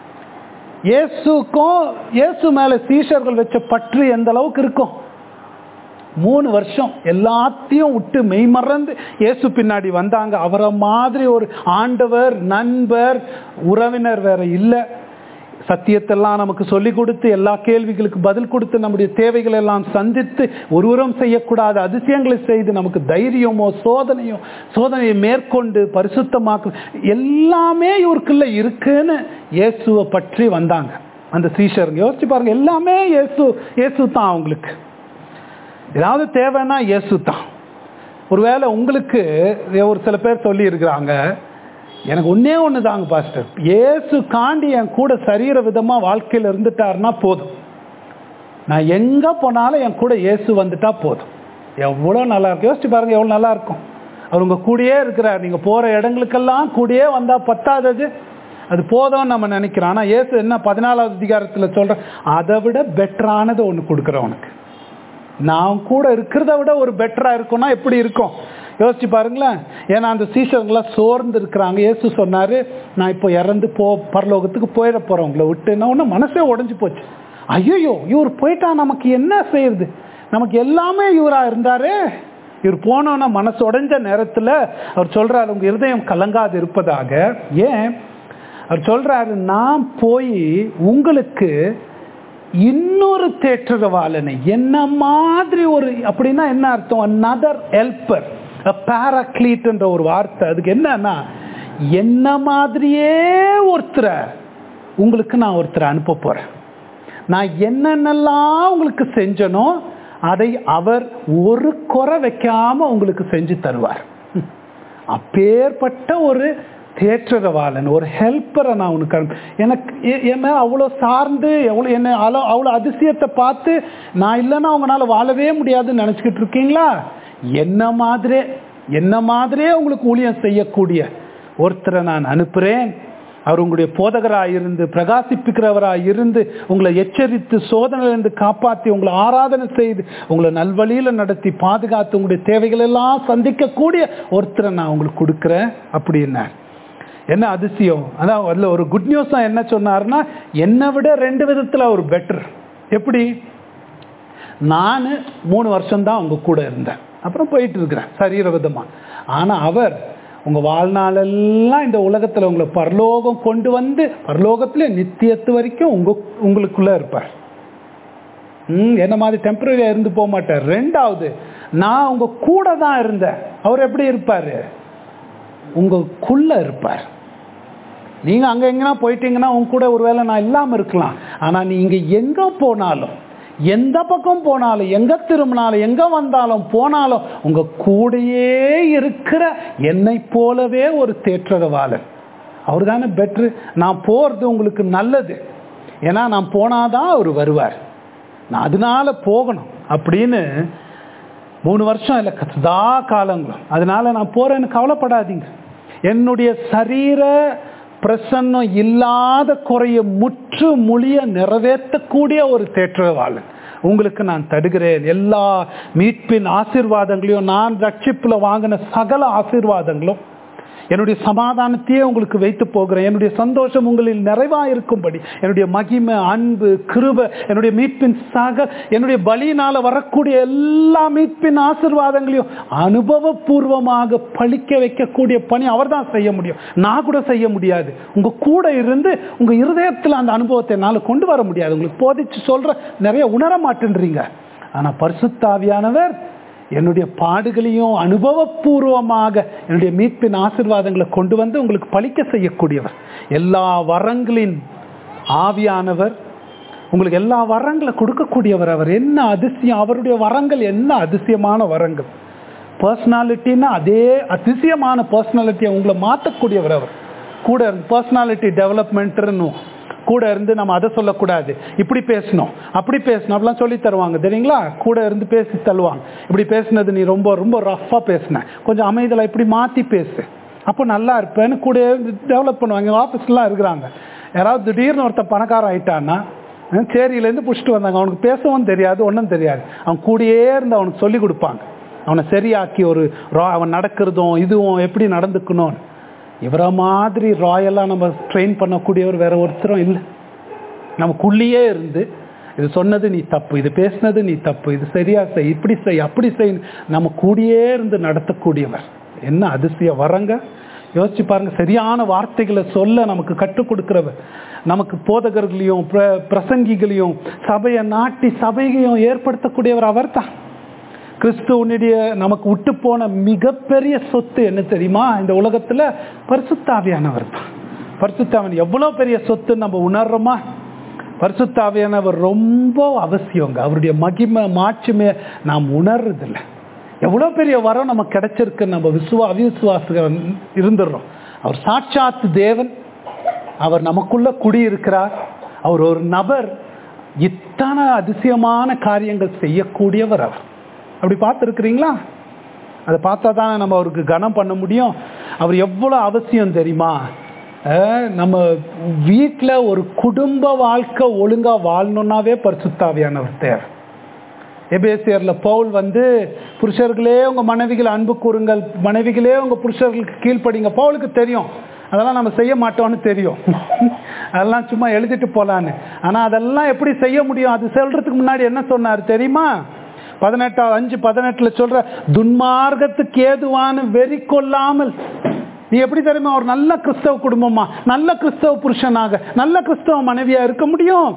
இயேசுக்கும் இயேசு மேல சீஷர்கள் வச்ச பற்று எந்த அளவுக்கு இருக்கும் மூணு வருஷம் எல்லாத்தையும் விட்டு மெய்மறந்து இயேசு பின்னாடி வந்தாங்க அவரை மாதிரி ஒரு ஆண்டவர் நண்பர் உறவினர் வேற இல்லை சத்தியத்தெல்லாம் நமக்கு சொல்லி கொடுத்து எல்லா கேள்விகளுக்கு பதில் கொடுத்து நம்முடைய தேவைகள் எல்லாம் சந்தித்து ஒருவரும் செய்யக்கூடாத அதிசயங்களை செய்து நமக்கு தைரியமோ சோதனையோ சோதனையை மேற்கொண்டு பரிசுத்தமாக்கு எல்லாமே இவருக்குள்ள இருக்குன்னு இயேசுவை பற்றி வந்தாங்க அந்த சீஷருங்க யோசிச்சு பாருங்க எல்லாமே இயேசு இயேசு தான் அவங்களுக்கு ஏதாவது தேவைன்னா இயேசு தான் ஒருவேளை உங்களுக்கு ஒரு சில பேர் சொல்லி இருக்கிறாங்க எனக்கு ஒன்னே ஒன்று தாங்க பாஸ்டர் ஏசு காண்டி என் கூட சரீர விதமாக வாழ்க்கையில் இருந்துட்டாருன்னா போதும் நான் எங்கே போனாலும் என் கூட இயேசு வந்துட்டா போதும் எவ்வளோ நல்லா இருக்கும் யோசிச்சு பாருங்க எவ்வளோ நல்லா இருக்கும் அவர் உங்கள் கூடயே இருக்கிறார் நீங்கள் போகிற இடங்களுக்கெல்லாம் கூடயே வந்தால் பத்தாதது அது போதும்னு நம்ம நினைக்கிறோம் ஆனால் ஏசு என்ன பதினாலாவது அதிகாரத்தில் சொல்கிறேன் அதை விட பெட்டரானது ஒன்று கொடுக்குறேன் உனக்கு நான் கூட இருக்கிறத விட ஒரு பெட்டரா இருக்கும்னா எப்படி இருக்கும் யோசிச்சு பாருங்களேன் ஏன்னா அந்த சீசர்கள்லாம் சோர்ந்து இருக்கிறாங்க இயேசு சொன்னாரு நான் இப்போ இறந்து போ பரலோகத்துக்கு போயிட போறேன் உங்களை விட்டுன்னா ஒன்று மனசே உடஞ்சு போச்சு ஐயோ இவர் போயிட்டா நமக்கு என்ன செய்யறது நமக்கு எல்லாமே இவரா இருந்தாரு இவர் போனோன்னா மனசு உடைஞ்ச நேரத்துல அவர் சொல்றாரு உங்க இருதயம் கலங்காது இருப்பதாக ஏன் அவர் சொல்றாரு நான் போய் உங்களுக்கு இன்னொரு தேற்றரவாளனை என்ன மாதிரி ஒரு அப்படின்னா என்ன அர்த்தம் another helper a paraclete என்ற ஒரு வார்த்தை அதுக்கு என்னன்னா என்ன மாதிரியே ஒருத்தரை உங்களுக்கு நான் ஒருத்தரை அனுப்ப போறேன் நான் என்னென்னலாம் உங்களுக்கு செஞ்சனோ அதை அவர் ஒரு குறை வைக்காம உங்களுக்கு செஞ்சு தருவார் அப்பேற்பட்ட ஒரு தேற்றரவாளன் ஒரு ஹெல்ப்பரை நான் உனக்கு அனுப்பு- எனக்கு எ- என்ன அவ்வளோ சார்ந்து எவ்வளோ என்ன அவ்வளோ அவ்வளோ அதிசயத்தை பார்த்து நான் இல்லைன்னா அவங்களால வாழவே முடியாதுன்னு நினச்சிக்கிட்டு இருக்கீங்களா என்ன மாதிரியே என்ன மாதிரியே உங்களுக்கு ஊழியம் செய்யக்கூடிய ஒருத்தரை நான் அனுப்புகிறேன் அவர் உங்களுடைய போதகராக இருந்து பிரகாசிப்பிக்கிறவராக இருந்து உங்களை எச்சரித்து சோதனையிலிருந்து காப்பாற்றி உங்களை ஆராதனை செய்து உங்களை நல்வழியில் நடத்தி பாதுகாத்து உங்களுடைய தேவைகள் எல்லாம் சந்திக்கக்கூடிய ஒருத்தரை நான் உங்களுக்கு கொடுக்குறேன் அப்படின்னார் என்ன அதிசயம் அதான் அதில் ஒரு குட் நியூஸ் தான் என்ன சொன்னாருன்னா என்னை விட ரெண்டு விதத்தில் அவர் பெட்டர் எப்படி நான் மூணு வருஷம்தான் அவங்க கூட இருந்தேன் அப்புறம் போயிட்டு இருக்கிறேன் சரீர விதமாக ஆனால் அவர் உங்கள் வாழ்நாளெல்லாம் இந்த உலகத்தில் உங்களை பரலோகம் கொண்டு வந்து பரலோகத்தில் நித்தியத்து வரைக்கும் உங்க உங்களுக்குள்ளே இருப்பார் ம் என்ன மாதிரி டெம்பரரியாக இருந்து போக மாட்டார் ரெண்டாவது நான் உங்க கூட தான் இருந்தேன் அவர் எப்படி இருப்பார் உங்களுக்குள்ள இருப்பார் நீங்க அங்க எங்கன்னா போயிட்டீங்கன்னா உங்க கூட ஒருவேளை நான் இல்லாம இருக்கலாம் ஆனா நீங்க எங்க போனாலும் எந்த பக்கம் போனாலும் எங்க திரும்பினாலும் எங்க வந்தாலும் போனாலும் உங்க கூடயே இருக்கிற என்னை போலவே ஒரு தேற்றரவாளன் அவர் தானே பெட்ரு நான் போறது உங்களுக்கு நல்லது ஏன்னா நான் போனாதான் அவர் வருவார் நான் அதனால போகணும் அப்படின்னு மூணு வருஷம் இல்லை சதா காலங்களும் அதனால நான் போறேன்னு கவலைப்படாதீங்க என்னுடைய சரீர பிரசன்னம் இல்லாத குறைய முற்று மொழிய நிறைவேற்றக்கூடிய ஒரு தேற்றவாளன் உங்களுக்கு நான் தருகிறேன் எல்லா மீட்பின் ஆசீர்வாதங்களையும் நான் ரட்சிப்புல வாங்கின சகல ஆசீர்வாதங்களும் என்னுடைய சமாதானத்தையே உங்களுக்கு வைத்து போகிறேன் என்னுடைய சந்தோஷம் உங்களில் நிறைவாக இருக்கும்படி என்னுடைய மகிமை அன்பு கிருப என்னுடைய மீட்பின் சக என்னுடைய பலியினால வரக்கூடிய எல்லா மீட்பின் ஆசிர்வாதங்களையும் அனுபவபூர்வமாக பழிக்க வைக்கக்கூடிய பணி அவர் தான் செய்ய முடியும் நான் கூட செய்ய முடியாது உங்க கூட இருந்து உங்க இருதயத்தில் அந்த அனுபவத்தை என்னால் கொண்டு வர முடியாது உங்களுக்கு போதிச்சு சொல்ற நிறைய உணர மாட்டேன்றீங்க ஆனா பரிசுத்தாவியானவர் என்னுடைய பாடுகளையும் அனுபவபூர்வமாக என்னுடைய மீட்பின் ஆசிர்வாதங்களை கொண்டு வந்து உங்களுக்கு பழிக்க செய்யக்கூடியவர் எல்லா வரங்களின் ஆவியானவர் உங்களுக்கு எல்லா வரங்களை கொடுக்கக்கூடியவர் அவர் என்ன அதிசயம் அவருடைய வரங்கள் என்ன அதிசயமான வரங்கள் பர்சனாலிட்டின்னா அதே அதிசயமான பர்சனாலிட்டியை உங்களை மாற்றக்கூடியவர் அவர் கூட பர்சனாலிட்டி டெவலப்மெண்ட்னு கூட இருந்து நம்ம அதை சொல்லக்கூடாது இப்படி பேசணும் அப்படி பேசணும் அப்படிலாம் சொல்லி தருவாங்க தெரியுங்களா கூட இருந்து பேசி தள்ளுவாங்க இப்படி பேசுனது நீ ரொம்ப ரொம்ப ரஃப்பாக பேசின கொஞ்சம் அமைதியில் இப்படி மாற்றி பேசு அப்போ நல்லா இருப்பேன்னு கூட டெவலப் பண்ணுவாங்க எங்கள் ஆஃபீஸ்லாம் இருக்கிறாங்க யாராவது திடீர்னு ஒருத்தன் பணக்காரன் ஆயிட்டான்னா அஹ் சேரியிலேருந்து பிடிச்சிட்டு வந்தாங்க அவனுக்கு பேசவும் தெரியாது ஒன்றும் தெரியாது அவன் கூடயே இருந்து அவனுக்கு சொல்லி கொடுப்பாங்க அவனை சரியாக்கி ஒரு ரா அவன் நடக்கிறதும் இதுவும் எப்படி நடந்துக்கணும்னு இவரை மாதிரி ராயலாக நம்ம ட்ரெயின் பண்ணக்கூடியவர் வேற ஒருத்தரும் இல்லை நமக்குள்ளேயே இருந்து இது சொன்னது நீ தப்பு இது பேசினது நீ தப்பு இது சரியா செய் இப்படி செய் அப்படி செய் நம்ம கூடியே இருந்து நடத்தக்கூடியவர் என்ன அதிசய வரங்க யோசிச்சு பாருங்க சரியான வார்த்தைகளை சொல்ல நமக்கு கற்றுக் கொடுக்கிறவர் நமக்கு போதகர்களையும் பிர- பிரசங்கிகளையும் சபையை நாட்டி சபையையும் ஏற்படுத்தக்கூடியவர் அவர்தான் கிறிஸ்துவனுடைய நமக்கு விட்டு போன மிகப்பெரிய சொத்து என்ன தெரியுமா இந்த உலகத்துல பரிசுத்தாவியானவர் தான் பரிசுத்தாவின் எவ்வளவு பெரிய சொத்து நம்ம உணர்றோமா பரிசுத்தாவியானவர் ரொம்ப அவசியங்க அவருடைய மகிமை மாட்சிமை நாம் உணர்றதில்லை எவ்வளோ பெரிய வரம் நமக்கு கிடைச்சிருக்கு நம்ம விசுவா அவிசுவாசம் இருந்துடுறோம் அவர் சாட்சாத் தேவன் அவர் நமக்குள்ள குடியிருக்கிறார் அவர் ஒரு நபர் இத்தனை அதிசயமான காரியங்கள் செய்யக்கூடியவர் அவர் அப்படி பார்த்துருக்கிறீங்களா அதை பார்த்தா தானே நம்ம அவருக்கு கனம் பண்ண முடியும் அவர் எவ்வளோ அவசியம் தெரியுமா அஹ் நம்ம வீட்டில் ஒரு குடும்ப வாழ்க்கை ஒழுங்காக வாழணுன்னாவே பரிசுத்தாவியானவர் தேவை எபேசியர்ல பவுல் வந்து புருஷர்களே உங்க மனைவிகள் அன்பு கூறுங்கள் மனைவிகளே உங்க புருஷர்களுக்கு கீழ்ப்படிங்க பவுலுக்கு தெரியும் அதெல்லாம் நம்ம செய்ய மாட்டோம்னு தெரியும் அதெல்லாம் சும்மா எழுதிட்டு போலான்னு ஆனா அதெல்லாம் எப்படி செய்ய முடியும் அது சொல்றதுக்கு முன்னாடி என்ன சொன்னார் தெரியுமா பதினெட்டாவது அஞ்சு பதினெட்டுல சொல்ற துன்மார்க்கத்துக்கு ஏதுவான வெறி கொள்ளாமல் நீ எப்படி தெரியுமா ஒரு நல்ல கிறிஸ்தவ குடும்பமா நல்ல கிறிஸ்தவ புருஷனாக நல்ல கிறிஸ்தவ மனைவியா இருக்க முடியும்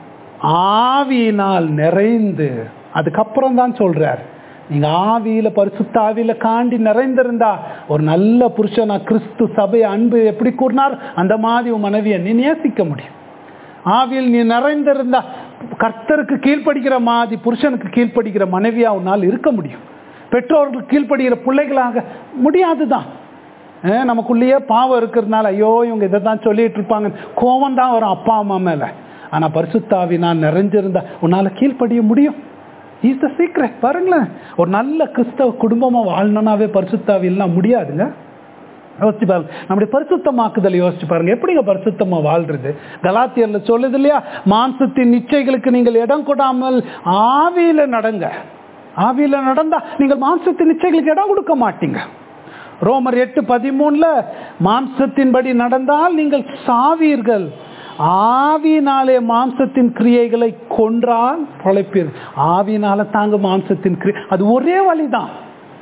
ஆவியினால் நிறைந்து அதுக்கப்புறம் தான் சொல்றார் நீங்க ஆவியில பரிசுத்த ஆவியில காண்டி நிறைந்திருந்தா ஒரு நல்ல புருஷனா கிறிஸ்து சபை அன்பு எப்படி கூறினார் அந்த மாதிரி உன் மனைவியை நீ நேசிக்க முடியும் ஆவியில் நீ நிறைந்திருந்தா கர்த்தருக்கு கீழ்ப்படுகிற மாதிரி புருஷனுக்கு கீழ்ப்படுகிற மனைவியா உன்னால் இருக்க முடியும் பெற்றோர்களுக்கு கீழ்ப்படுகிற பிள்ளைகளாக முடியாதுதான் அஹ் நமக்குள்ளேயே பாவம் இருக்கிறதுனால ஐயோ இவங்க இதை தான் சொல்லிட்டு இருப்பாங்க கோவம் தான் வரும் அப்பா அம்மா மேல ஆனா பரிசுத்தாவி நான் நிறைஞ்சிருந்தா உன்னால கீழ்ப்படிய முடியும் இஸ் த சீக்ரெட் பாருங்களேன் ஒரு நல்ல கிறிஸ்தவ குடும்பமா வாழணும்னாவே பரிசுத்தாவி எல்லாம் முடியாதுங்க யோசிச்சு பாருங்க நம்முடைய பரிசுத்தமாக்குதல் யோசிச்சு பாருங்க எப்படிங்க பரிசுத்தமா வாழ்றது கலாத்தியர்ல சொல்லுது இல்லையா மாம்சத்தின் நிச்சயங்களுக்கு நீங்கள் இடம் கொடாமல் ஆவியில நடங்க ஆவியில நடந்தா நீங்கள் மாம்சத்தின் நிச்சயங்களுக்கு இடம் கொடுக்க மாட்டீங்க ரோமர் எட்டு பதிமூணுல மாம்சத்தின்படி நடந்தால் நீங்கள் சாவீர்கள் ஆவியினாலே மாம்சத்தின் கிரியைகளை கொன்றால் பொழைப்பீர்கள் ஆவியினால தாங்க மாம்சத்தின் கிரியை அது ஒரே வழிதான்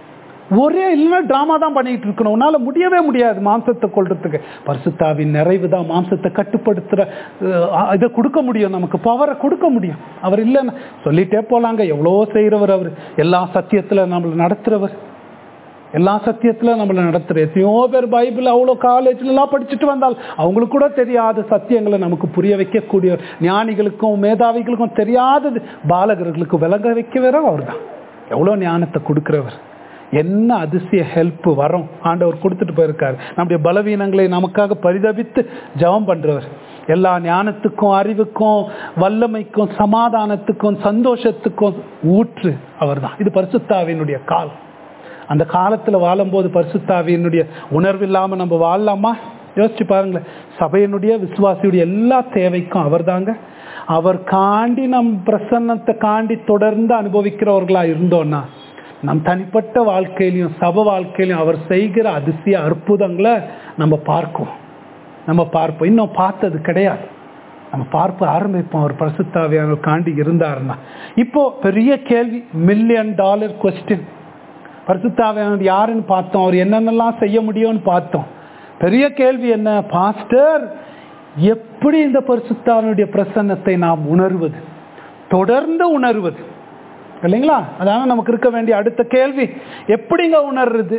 ஒரே இல்லைன்னா டிராமா தான் பண்ணிட்டு இருக்கணும் உன்னால முடியவே முடியாது மாம்சத்தை கொள்றதுக்கு பரிசுத்தாவின் நிறைவு தான் மாம்சத்தை கட்டுப்படுத்துற அஹ், இதை கொடுக்க முடியும் நமக்கு பவரை கொடுக்க முடியும் அவர் இல்லைன்னு சொல்லிட்டே போலாங்க எவ்வளோ செய்கிறவர் அவர் எல்லா சத்தியத்துல நம்மளை நடத்துறவர் எல்லா சத்தியத்துல நம்மளை நடத்துற எத்தனையோ பேர் பைபிள் அவ்வளோ காலேஜ்ல எல்லாம் படிச்சுட்டு வந்தால் அவங்களுக்கு கூட தெரியாத சத்தியங்களை நமக்கு புரிய வைக்கக்கூடிய ஞானிகளுக்கும் மேதாவிகளுக்கும் தெரியாதது பாலகர்களுக்கு விளங்க வைக்கவே அவர் தான் எவ்வளோ ஞானத்தை கொடுக்கிறவர் என்ன அதிசய ஹெல்ப் வரும் ஆண்டவர் கொடுத்துட்டு போயிருக்காரு நம்முடைய பலவீனங்களை நமக்காக பரிதபித்து ஜெபம் பண்றவர் எல்லா ஞானத்துக்கும் அறிவுக்கும் வல்லமைக்கும் சமாதானத்துக்கும் சந்தோஷத்துக்கும் ஊற்று அவர்தான் இது பரிசுத்தாவினுடைய காலம் அந்த காலத்துல வாழும்போது பரிசுத்தாவியினுடைய உணர்வு இல்லாம நம்ம வாழலாமா யோசிச்சு பாருங்களேன் சபையினுடைய விசுவாசியுடைய எல்லா தேவைக்கும் அவர்தாங்க அவர் காண்டி நம் பிரசன்னத்தை காண்டி தொடர்ந்து அனுபவிக்கிறவர்களா இருந்தோம்னா நம் தனிப்பட்ட வாழ்க்கையிலையும் சபை வாழ்க்கையிலையும் அவர் செய்கிற அதிசய அற்புதங்களை நம்ம பார்க்குவோம் நம்ம பார்ப்போம் இன்னும் பார்த்தது கிடையாது நம்ம பார்ப்ப ஆரம்பிப்போம் அவர் பரிசுத்தாவியானவர் காண்டி இருந்தாருன்னா இப்போ பெரிய கேள்வி மில்லியன் டாலர் கொஸ்டின் பரிசுத்தாவியானவர் யாருன்னு பார்த்தோம் அவர் என்னென்னலாம் செய்ய முடியும்னு பார்த்தோம் பெரிய கேள்வி என்ன பாஸ்டர் எப்படி இந்த பரிசுத்தாவினுடைய பிரசன்னத்தை நாம் உணர்வது தொடர்ந்து உணர்வது இல்லைங்களா அதான நமக்கு இருக்க வேண்டிய அடுத்த கேள்வி எப்படிங்க உணர்றது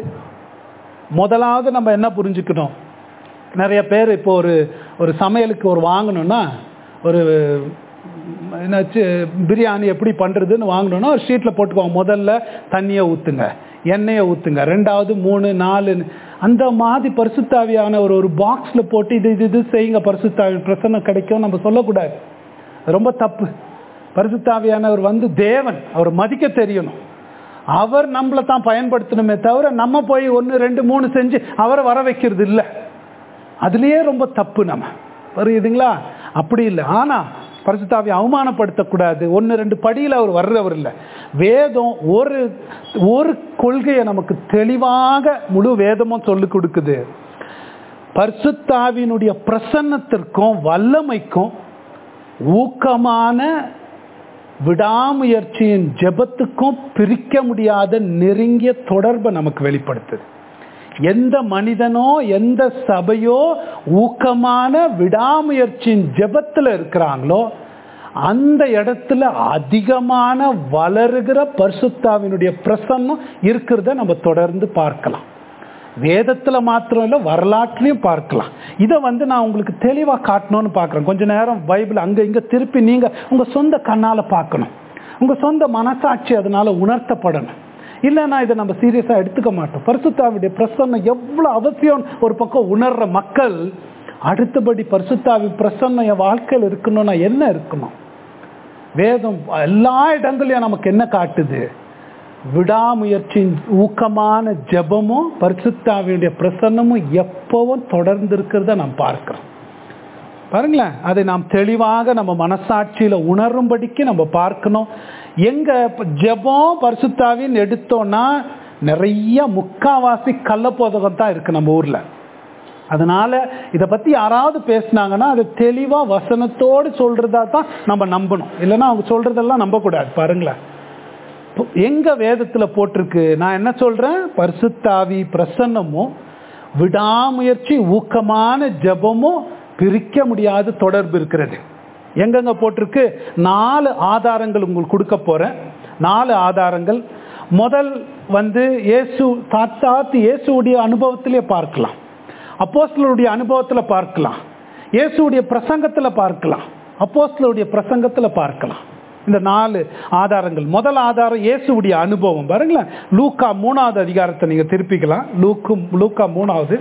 முதலாவது நம்ம என்ன புரிஞ்சுக்கணும் நிறைய பேர் இப்போ ஒரு ஒரு சமையலுக்கு ஒரு வாங்கணும்னா ஒரு என்னாச்சு பிரியாணி எப்படி பண்ணுறதுன்னு வாங்கணும்னா ஒரு ஷீட்டில் போட்டுக்குவாங்க முதல்ல தண்ணியை ஊற்றுங்க எண்ணெயை ஊற்றுங்க ரெண்டாவது மூணு நாலு அந்த மாதிரி பரிசுத்தாவியான ஒரு ஒரு பாக்ஸில் போட்டு இது இது இது செய்யுங்க பரிசுத்தாவி பிரசன்னம் கிடைக்கும் நம்ம சொல்லக்கூடாது அது ரொம்ப தப்பு பரிசுத்தாவியானவர் வந்து தேவன் அவர் மதிக்க தெரியணும் அவர் நம்மளை தான் பயன்படுத்தணுமே தவிர நம்ம போய் ஒன்று ரெண்டு மூணு செஞ்சு அவரை வர வைக்கிறது இல்லை அதுலேயே ரொம்ப தப்பு நம்ம புரியுதுங்களா அப்படி இல்லை ஆனால் பரிசுத்தாவை அவமானப்படுத்தக்கூடாது ஒன்று ரெண்டு படியில் அவர் வர்றவர் இல்லை வேதம் ஒரு ஒரு கொள்கையை நமக்கு தெளிவாக முழு வேதமும் சொல்லிக் கொடுக்குது பரிசுத்தாவினுடைய பிரசன்னத்திற்கும் வல்லமைக்கும் ஊக்கமான விடாமுயற்சியின் ஜெபத்துக்கும் பிரிக்க முடியாத நெருங்கிய தொடர்பை நமக்கு வெளிப்படுத்துது எந்த மனிதனோ எந்த சபையோ ஊக்கமான விடாமுயற்சியின் ஜெபத்தில் இருக்கிறாங்களோ அந்த இடத்துல அதிகமான வளருகிற பரிசுத்தாவினுடைய பிரசன்னம் இருக்கிறத நம்ம தொடர்ந்து பார்க்கலாம் வேதத்துல மாத்திரம் இல்லை வரலாற்றுலையும் பார்க்கலாம் இதை வந்து நான் உங்களுக்கு தெளிவா காட்டணும்னு பார்க்குறேன் கொஞ்ச நேரம் பைபிள் அங்க இங்க திருப்பி நீங்க உங்க சொந்த கண்ணால பார்க்கணும் உங்க சொந்த மனசாட்சி அதனால உணர்த்தப்படணும் இல்லைன்னா இதை நம்ம சீரியஸா எடுத்துக்க மாட்டோம் பரிசுத்தாவுடைய பிரசன்னம் எவ்வளவு அவசியம் ஒரு பக்கம் உணர்ற மக்கள் அடுத்தபடி பரிசுத்தாவி பிரசன்னம் என் வாழ்க்கையில் இருக்கணும்னா என்ன இருக்கணும் வேதம் எல்லா இடங்களையும் நமக்கு என்ன காட்டுது விடாமுயற்சியின் ஊக்கமான ஜெபமும் பரிசுத்தாவியுடைய பிரசன்னமும் எப்பவும் தொடர்ந்து இருக்கிறத நாம் பார்க்கிறோம் பாருங்களேன் அதை நாம் தெளிவாக நம்ம மனசாட்சியில உணரும்படிக்கு நம்ம பார்க்கணும் எங்க இப்ப ஜெபம் பரிசுத்தாவின்னு எடுத்தோம்னா நிறைய முக்காவாசி கள்ளப்போதகம் தான் இருக்கு நம்ம ஊர்ல அதனால இதை பத்தி யாராவது பேசுனாங்கன்னா அது தெளிவா வசனத்தோடு சொல்றதா தான் நம்ம நம்பணும் இல்லைன்னா அவங்க சொல்றதெல்லாம் நம்பக்கூடாது பாருங்களேன் இப்போ எங்க வேதத்துல போட்டிருக்கு நான் என்ன சொல்றேன் பரிசுத்தாவி பிரசன்னமும் விடாமுயற்சி ஊக்கமான ஜெபமும் பிரிக்க முடியாத தொடர்பு இருக்கிறது எங்கெங்க போட்டிருக்கு நாலு ஆதாரங்கள் உங்களுக்கு கொடுக்க போறேன் நாலு ஆதாரங்கள் முதல் வந்து இயேசு தாத்தாத்து இயேசுடைய அனுபவத்திலே பார்க்கலாம் அப்போஸ்தலருடைய அனுபவத்துல பார்க்கலாம் இயேசுடைய பிரசங்கத்துல பார்க்கலாம் அப்போஸ்தலருடைய பிரசங்கத்துல பார்க்கலாம் இந்த நாலு ஆதாரங்கள் முதல் ஆதாரம் இயேசுடைய அனுபவம் பாருங்களேன் லூக்கா மூணாவது அதிகாரத்தை நீங்க திருப்பிக்கலாம் லூக்கு லூக்கா மூணாவது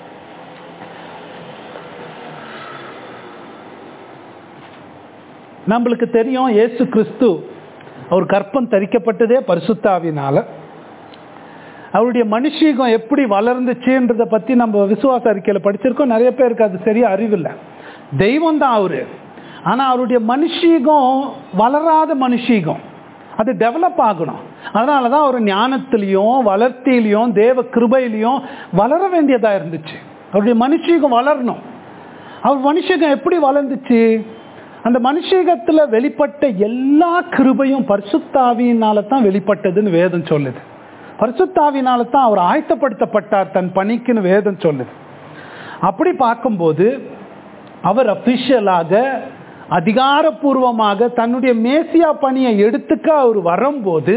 நம்மளுக்கு தெரியும் இயேசு கிறிஸ்து அவர் கற்பம் தரிக்கப்பட்டதே பரிசுத்தாவினால அவருடைய மனுஷீகம் எப்படி வளர்ந்துச்சுன்றத பத்தி நம்ம விசுவாச அறிக்கையில படிச்சிருக்கோம் நிறைய பேருக்கு அது சரியா அறிவில்லை தெய்வம் தான் அவரு ஆனா அவருடைய மனுஷீகம் வளராத மனுஷீகம் அது டெவலப் ஆகணும் அதனால தான் அவர் ஞானத்திலையும் வளர்த்திலையும் தேவ கிருபையிலையும் வளர வேண்டியதா இருந்துச்சு அவருடைய மனுஷீகம் வளரணும் அவர் மனுஷீகம் எப்படி வளர்ந்துச்சு அந்த மனுஷீகத்துல வெளிப்பட்ட எல்லா கிருபையும் பரிசுத்தாவியினால தான் வெளிப்பட்டதுன்னு வேதம் சொல்லுது பரிசுத்தாவினால தான் அவர் ஆயத்தப்படுத்தப்பட்டார் தன் பணிக்குன்னு வேதம் சொல்லுது அப்படி பார்க்கும்போது அவர் அபிஷியலாக அதிகாரப்பூர்வமாக தன்னுடைய மேசியா பணியை எடுத்துக்க அவர் வரும்போது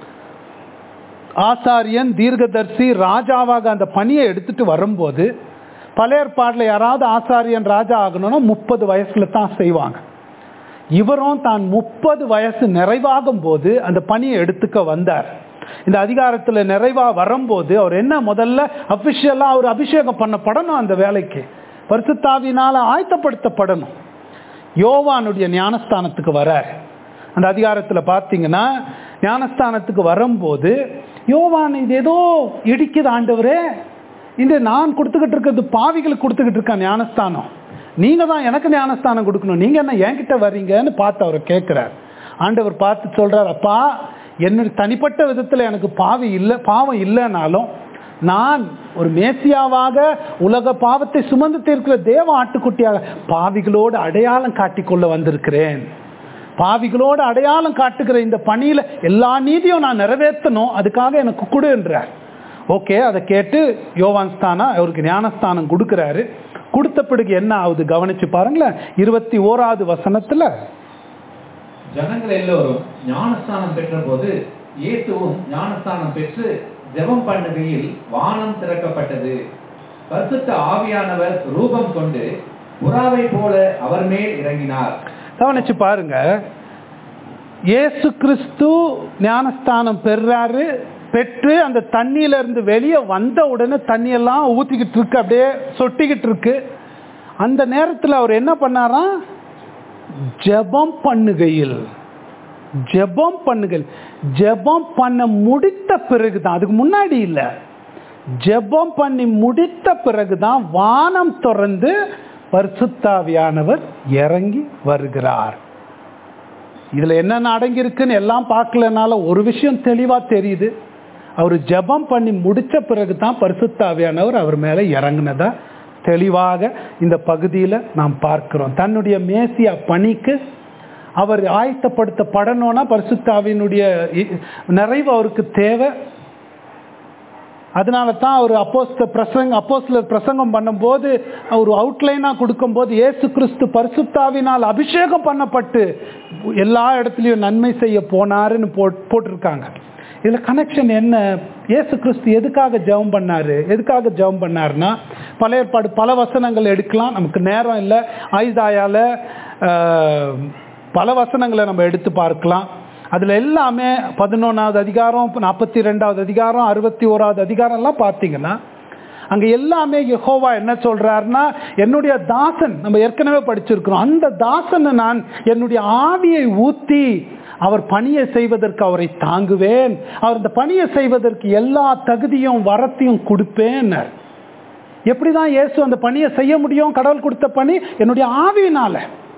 ஆசாரியன் தீர்க்கதர்சி ராஜாவாக அந்த பணியை எடுத்துட்டு வரும்போது பழைய ஏற்பாட்டில் யாராவது ஆசாரியன் ராஜா ஆகணும்னா முப்பது வயசுல தான் செய்வாங்க இவரும் தான் முப்பது வயசு நிறைவாகும் போது அந்த பணியை எடுத்துக்க வந்தார் இந்த அதிகாரத்துல நிறைவா வரும்போது அவர் என்ன முதல்ல அபிஷியலா அவர் அபிஷேகம் பண்ணப்படணும் அந்த வேலைக்கு பரிசுத்தாவினால ஆயத்தப்படுத்தப்படணும் யோவானுடைய ஞானஸ்தானத்துக்கு வரார் அந்த அதிகாரத்துல பார்த்தீங்கன்னா ஞானஸ்தானத்துக்கு வரும்போது யோவான் இது ஏதோ இடிக்குது ஆண்டவரே இந்த நான் கொடுத்துக்கிட்டு இருக்கிறது பாவிகளுக்கு கொடுத்துக்கிட்டு இருக்கேன் ஞானஸ்தானம் நீங்க தான் எனக்கு ஞானஸ்தானம் கொடுக்கணும் நீங்க என்ன என்கிட்ட வர்றீங்கன்னு பார்த்து அவர் கேட்கிறார் ஆண்டவர் பார்த்து சொல்றார் அப்பா என்னுடைய தனிப்பட்ட விதத்துல எனக்கு பாவி இல்லை பாவம் இல்லைனாலும் நான் ஒரு மேசியாவாக உலக பாவத்தை சுமந்து தீர்க்கிற தேவ ஆட்டுக்குட்டியாக பாவிகளோடு அடையாளம் காட்டிக்கொள்ள வந்திருக்கிறேன் பாவிகளோடு அடையாளம் காட்டுகிற இந்த பணியில எல்லா நீதியும் நான் நிறைவேற்றணும் அதுக்காக எனக்கு கொடு என்றார் ஓகே அதை கேட்டு யோவான் ஸ்தானம் அவருக்கு ஞானஸ்தானம் கொடுக்கிறாரு கொடுத்த பிறகு என்ன ஆகுது கவனிச்சு பாருங்களேன் இருபத்தி ஓராவது வசனத்துல ஜனங்கள் எல்லோரும் ஞானஸ்தானம் பெற்றபோது இயேசுவும் ஞானஸ்தானம் பெற்று ஜெபம் பண்ணுகையில் வானம் திறக்கப்பட்டது பரிசுத்த ஆவியானவர் ரூபம் கொண்டு புறாவை போல அவர் மேல் இறங்கினார் கவனிச்சு பாருங்க இயேசு கிறிஸ்து ஞானஸ்தானம் பெறாரு பெற்று அந்த தண்ணியில இருந்து வெளியே வந்த உடனே தண்ணியெல்லாம் ஊத்திக்கிட்டு இருக்கு அப்படியே சொட்டிக்கிட்டு இருக்கு அந்த நேரத்தில் அவர் என்ன பண்ணாராம் ஜெபம் பண்ணுகையில் ஜெபம் பண்ணுகையில் ஜெபம் பண்ண முடித்த பிறகுதான் அதுக்கு முன்னாடி இல்லை ஜெபம் பண்ணி முடித்த பிறகுதான் வானம் திறந்து பரிசுத்தாவியானவர் இறங்கி வருகிறார் இதுல என்னென்ன அடங்கி இருக்குன்னு எல்லாம் பார்க்கலனால ஒரு விஷயம் தெளிவா தெரியுது அவர் ஜெபம் பண்ணி முடிச்ச பிறகு தான் பரிசுத்தாவியானவர் அவர் மேல இறங்குனதா தெளிவாக இந்த பகுதியில் நாம் பார்க்கிறோம் தன்னுடைய மேசியா பணிக்கு அவர் ஆயத்தப்படுத்தப்படணும்னா பரிசுத்தாவினுடைய இ- நிறைவு அவருக்கு தேவை அதனால தான் அவர் அப்போஸ்த பிரசங்க அப்போஸ்தலர் பிரசங்கம் பண்ணும்போது அவர் அவுட்லைனாக கொடுக்கும்போது இயேசு கிறிஸ்து பரிசுத்தாவினால் அபிஷேகம் பண்ணப்பட்டு எல்லா இடத்துலையும் நன்மை செய்ய போனாருன்னு போட் போட்டிருக்காங்க இதில் கனெக்ஷன் என்ன இயேசு கிறிஸ்து எதுக்காக ஜெபம் பண்ணாரு எதுக்காக ஜெபம் பண்ணாருன்னா பழைய ஏற்பாடு பல வசனங்கள் எடுக்கலாம் நமக்கு நேரம் இல்லை ஐதாயால ஆஹ், பல வசனங்களை நம்ம எடுத்து பார்க்கலாம் அதுல எல்லாமே பதினொன்றாவது அதிகாரம் நாற்பத்தி ரெண்டாவது அதிகாரம் அறுபத்தி ஓராவது அதிகாரம்லாம் பார்த்தீங்கன்னா அங்க எல்லாமே யெகோவா என்ன சொல்றாருன்னா என்னுடைய தாசன் நம்ம ஏற்கனவே படிச்சிருக்கிறோம் அந்த தாசனை நான் என்னுடைய ஆவியை ஊத்தி அவர் பணியை செய்வதற்கு அவரை தாங்குவேன் அவர் இந்த பணியை செய்வதற்கு எல்லா தகுதியும் வரத்தையும் கொடுப்பேன் எப்படிதான் இயேசு அந்த பணியை செய்ய முடியும் கடவுள் கொடுத்த பணி என்னுடைய ஆவியினால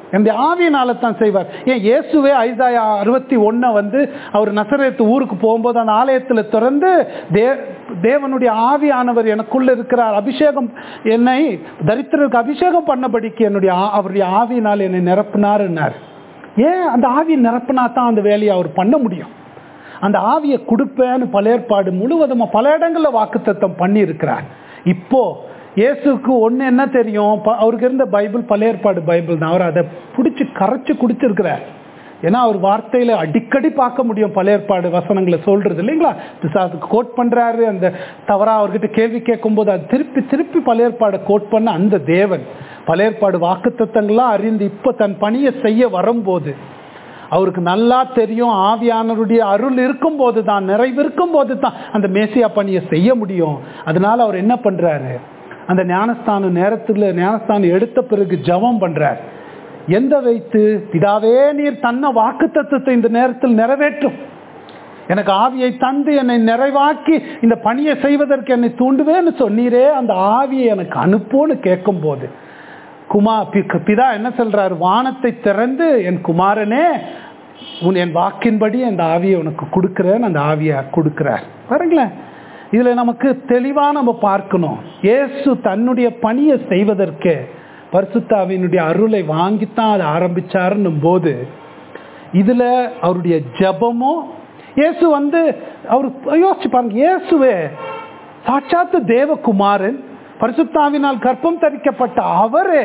என்னுடைய ஆவியினால தான் செய்வார் ஏன் இயேசுவே ஐசாயா அறுபத்தி ஒன்றை வந்து அவர் நசரேத்து ஊருக்கு போகும்போது அந்த ஆலயத்தில் திறந்து தே தேவனுடைய ஆவியானவர் எனக்குள்ள இருக்கிறார் அபிஷேகம் என்னை தரித்திரருக்கு அபிஷேகம் பண்ணபடிக்கு என்னுடைய ஆ- அவருடைய ஆவியினால் என்னை நிரப்பினாருன்னார் ஏன் அந்த ஆவியை நிரப்பினா தான் அந்த வேலையை அவர் பண்ண முடியும் அந்த ஆவியை கொடுப்பேன்னு பல ஏற்பாடு முழுவதுமா பல இடங்களில் வாக்குத்தத்தம் பண்ணி இருக்கிறார் இப்போ இயேசுக்கு ஒன்று என்ன தெரியும் ப- அவருக்கு இருந்த பைபிள் பல ஏற்பாடு பைபிள் தான் அவர் அதை பிடிச்சி கரைச்சி குடிச்சிருக்கிறார் ஏன்னா அவர் வார்த்தையில அடிக்கடி பார்க்க முடியும் பல ஏற்பாடு வசனங்களை சொல்றது இல்லைங்களா பிசாசுக்கு கோட் பண்றாரு அந்த தவறா அவர்கிட்ட கேள்வி கேட்கும்போது அது திருப்பி திருப்பி பல ஏற்பாடை கோட் பண்ண அந்த தேவன் பல ஏற்பாடு வாக்குத்தத்தங்கள்லாம் அறிந்து இப்போ தன் பணியை செய்ய வரும்போது அவருக்கு நல்லா தெரியும் ஆவியானவருடைய அருள் இருக்கும்போது தான் நிறைவு இருக்கும்போது தான் அந்த மேசியா பணியை செய்ய முடியும் அதனால அவர் என்ன பண்றாரு அந்த ஞானஸ்தானம் நேரத்தில் ஞானஸ்தானம் எடுத்த பிறகு ஜெபம் பண்றார் எந்த வைத்து பிதாவே நீர் தன்ன வாக்குத்தத்தத்தை இந்த நேரத்தில் நிறைவேற்றும் எனக்கு ஆவியை தந்து என்னை நிறைவாக்கி இந்த பணியை செய்வதற்கு என்னை தூண்டுவேன்னு சொன்னீரே அந்த ஆவியை எனக்கு அனுப்புன்னு கேட்கும்போது குமா பி- பிதா என்ன சொல்றாரு வானத்தை திறந்து என் குமாரனே உன் என் வாக்கின்படி அந்த ஆவியை உனக்கு கொடுக்கிறேன் அந்த ஆவியை கொடுக்கிறார் பாருங்களேன் இதுல நமக்கு தெளிவா நம்ம பார்க்கணும் இயேசு தன்னுடைய பணியை செய்வதற்கு பரிசுத்தாவினுடைய அருளை வாங்கித்தான் அதை ஆரம்பிச்சாருன்னும் போது இதுல அவருடைய ஜெபமும் இயேசு வந்து அவர் யோசிச்சு பாருங்க இயேசுவே சாட்சாத்து தேவகுமாரன் பரிசுத்தாவினால் கற்பம் தரிக்கப்பட்ட அவரே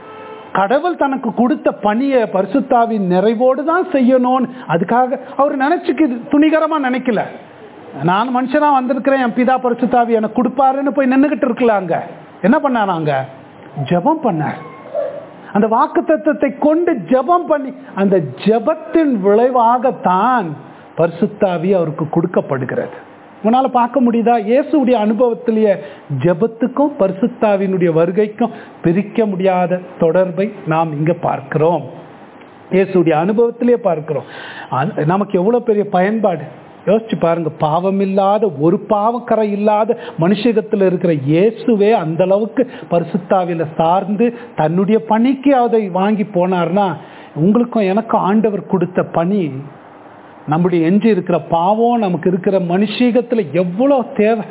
கடவுள் தனக்கு கொடுத்த பணியை பரிசுத்தாவின் நிறைவோடு தான் செய்யணும்னு அதுக்காக அவர் நினைச்சுக்கு துணிகரமா நினைக்கல நான் மனுஷனா வந்திருக்கிறேன் என் பிதா பரிசுத்தாவி எனக்கு கொடுப்பாருன்னு போய் நின்றுகிட்டு இருக்கலாங்க என்ன பண்ணாராங்க ஜெபம் பண்ணார் அந்த வாக்கு கொண்டு ஜெபம் பண்ணி அந்த ஜெபத்தின் விளைவாகத்தான் பரிசுத்தாவி அவருக்கு கொடுக்கப்படுகிறது உன்னால பார்க்க முடியுதா இயேசுடைய அனுபவத்திலேயே ஜெபத்துக்கும் பரிசுத்தாவினுடைய வருகைக்கும் பிரிக்க முடியாத தொடர்பை நாம் இங்க பார்க்கிறோம் இயேசுடைய அனுபவத்திலேயே பார்க்கிறோம் அந்த- நமக்கு எவ்வளவு பெரிய பயன்பாடு யோசிச்சு பாருங்க பாவம் இல்லாத ஒரு பாவக்கரை இல்லாத மனுஷகத்தில் இருக்கிற இயேசுவே அந்த அளவுக்கு பரிசுத்தாவில சார்ந்து தன்னுடைய பணிக்கு அதை வாங்கி போனார்னா உங்களுக்கும் எனக்கும் ஆண்டவர் கொடுத்த பணி நம்முடைய எஞ்சி இருக்கிற பாவம் நமக்கு இருக்கிற மனுஷீகத்துல எவ்வளோ தேவை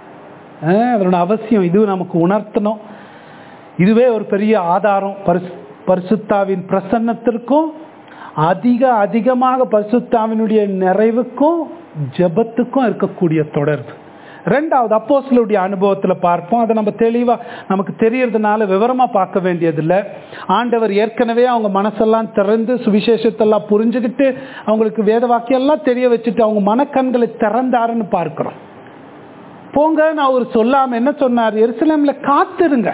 அஹ் அதனோட அவசியம் இது நமக்கு உணர்த்தணும் இதுவே ஒரு பெரிய ஆதாரம் பரிசு பரிசுத்தாவின் பிரசன்னத்திற்கும் அதிக அதிகமாக பரிசுத்தாவினுடைய நிறைவுக்கும் ஜெபத்துக்கும் இருக்கக்கூடிய தொடர்பு ரெண்டாவது அப்போஸ்தலருடைய அனுபவத்துல பார்ப்போம் அதை நம்ம தெளிவா நமக்கு தெரியறதுனால விவரமா பார்க்க வேண்டியதில்லை ஆண்டவர் ஏற்கனவே அவங்க மனசெல்லாம் திறந்து சுவிசேஷத்தெல்லாம் புரிஞ்சுக்கிட்டு அவங்களுக்கு வேத வாக்கியெல்லாம் தெரிய வச்சுட்டு அவங்க மனக்கண்களை திறந்தாருன்னு பார்க்கிறோம் போங்கன்னு அவர் சொல்லாம என்ன சொன்னார் எருசலேம்ல காத்திருங்க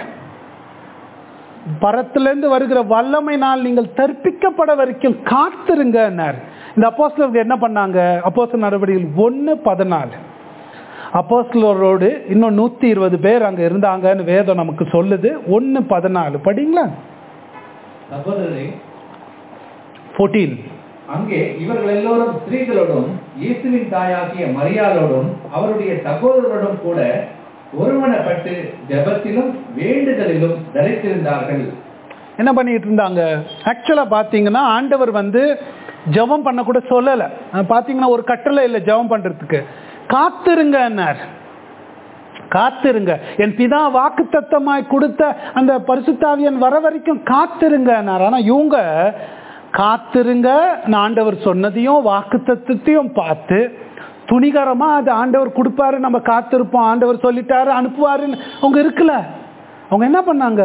பரத்திலிருந்து வருகிற வல்லமை நாள் நீங்கள் தற்பிக்கப்பட வரைக்கும் காத்திருங்கன்னார் இந்த அப்போஸ்தலர்கள் என்ன பண்ணாங்க அப்போஸ்தலர் நடவடிக்கைகள் ஒன்று பதினாலு அப்போஸ்தலரோடு இன்னும் நூற்றி இருபது பேர் அங்கே இருந்தாங்கன்னு வேதம் நமக்கு சொல்லுது ஒன்று பதினாலு படிங்களா சகோதரரே ஃபோர்டீன் அங்கே இவர்கள் எல்லோரும் ஸ்திரீகளோடும் இயேசுவின் தாயாகிய மரியாளோடும் அவருடைய சகோதரரோடும் கூட ஒருமனப்பட்டு ஜெபத்திலும் வேண்டுதலிலும் தரித்திருந்தார்கள் என்ன பண்ணிட்டு இருந்தாங்க ஆக்சுவலாக பார்த்தீங்கன்னா ஆண்டவர் வந்து ஜெபம் பண்ண கூட சொல்லலை பார்த்தீங்கன்னா ஒரு கட்டளை இல்லை ஜெபம் பண்ணுறதுக்கு காத்திருங்கன்னார் காத்திருங்க என் பிதா வாக்கு தத்தமாய் கொடுத்த அந்த பரிசுத்தாவியன் வர வரைக்கும் காத்திருங்கன்னார் ஆனால் இவங்க காத்திருங்க ஆண்டவர் சொன்னதையும் வாக்கு தத்துவத்தையும் பார்த்து துணிகரமா அது ஆண்டவர் கொடுப்பாரு நம்ம காத்திருப்போம் ஆண்டவர் சொல்லிட்டாரு அனுப்புவாருன்னு அவங்க இருக்கல அவங்க என்ன பண்ணாங்க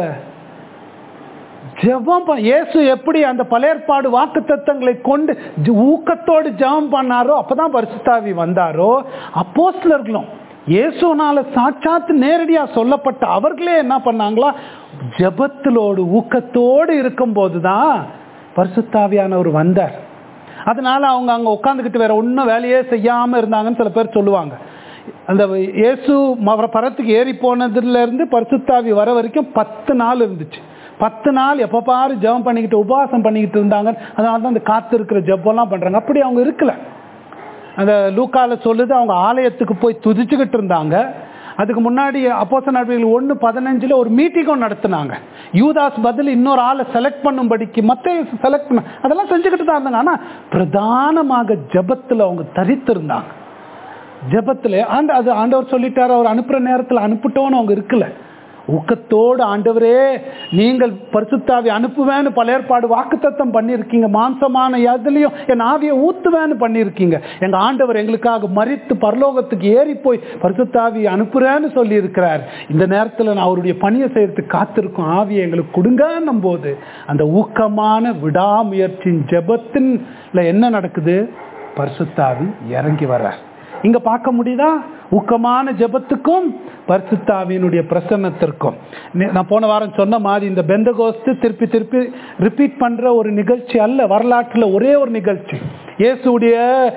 ஜெபம் பண்ண இயேசு எப்படி அந்த பழையற்பாடு வாக்கு தத்தங்களை கொண்டு ஜ- ஊக்கத்தோடு ஜெபம் பண்ணாரோ அப்பதான் பரிசுத்தாவி வந்தாரோ அப்போஸ்தலர்களும் இயேசுனால சாட்சாத்து நேரடியா சொல்லப்பட்ட அவர்களே என்ன பண்ணாங்களா ஜெபத்திலோடு ஊக்கத்தோடு இருக்கும்போது தான் பரிசுத்தாவியானவர் வந்தார் அதனால அவங்க அங்க உட்காந்துக்கிட்டு வேற ஒன்றும் வேலையே செய்யாம இருந்தாங்கன்னு சில பேர் சொல்லுவாங்க அந்த இயேசு ம- பரத்துக்கு ஏறி போனதுல இருந்து பரிசுத்தாவி வர வரைக்கும் பத்து நாள் இருந்துச்சு பத்து நாள் எப்போ பாரு ஜெபம் பண்ணிக்கிட்டு உபவாசம் பண்ணிக்கிட்டு இருந்தாங்க அதனால தான் அந்த காத்து இருக்கிற ஜெபம்லாம் பண்றாங்க அப்படி அவங்க இருக்கல அந்த லூக்கால சொல்லுது அவங்க ஆலயத்துக்கு போய் துதிச்சுக்கிட்டு இருந்தாங்க அதுக்கு முன்னாடி அப்போச நடவடிக்கைகள் ஒன்று பதினஞ்சில் ஒரு மீட்டிங்கும் நடத்துனாங்க யூதாஸ் பதில் இன்னொரு ஆளை செலக்ட் பண்ணும்படிக்கு மற்ற செலக்ட் பண்ண அதெல்லாம் செஞ்சுக்கிட்டு தான் இருந்தாங்க ஆனால் பிரதானமாக ஜெபத்தில் அவங்க தரித்திருந்தாங்க ஜெபத்தில் ஆண்டு அது ஆண்டவர் சொல்லிட்டாரு அவர் அனுப்புகிற நேரத்தில் அனுப்பிட்டோன்னு அவங்க இருக்கல ஊக்கத்தோடு ஆண்டவரே நீங்கள் பரிசுத்தாவி அனுப்புவேன்னு பல ஏற்பாடு வாக்குத்தத்தம் பண்ணியிருக்கீங்க மாம்சமான எதுலையும் என் ஆவியை ஊத்துவேன்னு பண்ணியிருக்கீங்க எங்க ஆண்டவர் எங்களுக்காக மறித்து பரலோகத்துக்கு ஏறி போய் பரிசுத்தாவி அனுப்புறேன்னு சொல்லி இருக்கிறார் இந்த நேரத்தில் நான் அவருடைய பணியை செய்யறதுக்கு காத்திருக்கும் ஆவியை எங்களுக்கு கொடுங்கன்னும் போது அந்த ஊக்கமான விடாமுயற்சியின் ஜெபத்தின்ல என்ன நடக்குது பரிசுத்தாவி இறங்கி வர்றார் இங்க பார்க்க முடியுதா ஊக்கமான ஜெபத்துக்கும் பரிசுத்தாவியினுடைய பிரசன்னத்திற்கும் நே- நான் போன வாரம் சொன்ன மாதிரி இந்த பெந்தகோஸ்து திருப்பி திருப்பி ரிப்பீட் பண்ற ஒரு நிகழ்ச்சி அல்ல வரலாற்றுல ஒரே ஒரு நிகழ்ச்சி இயேசுடைய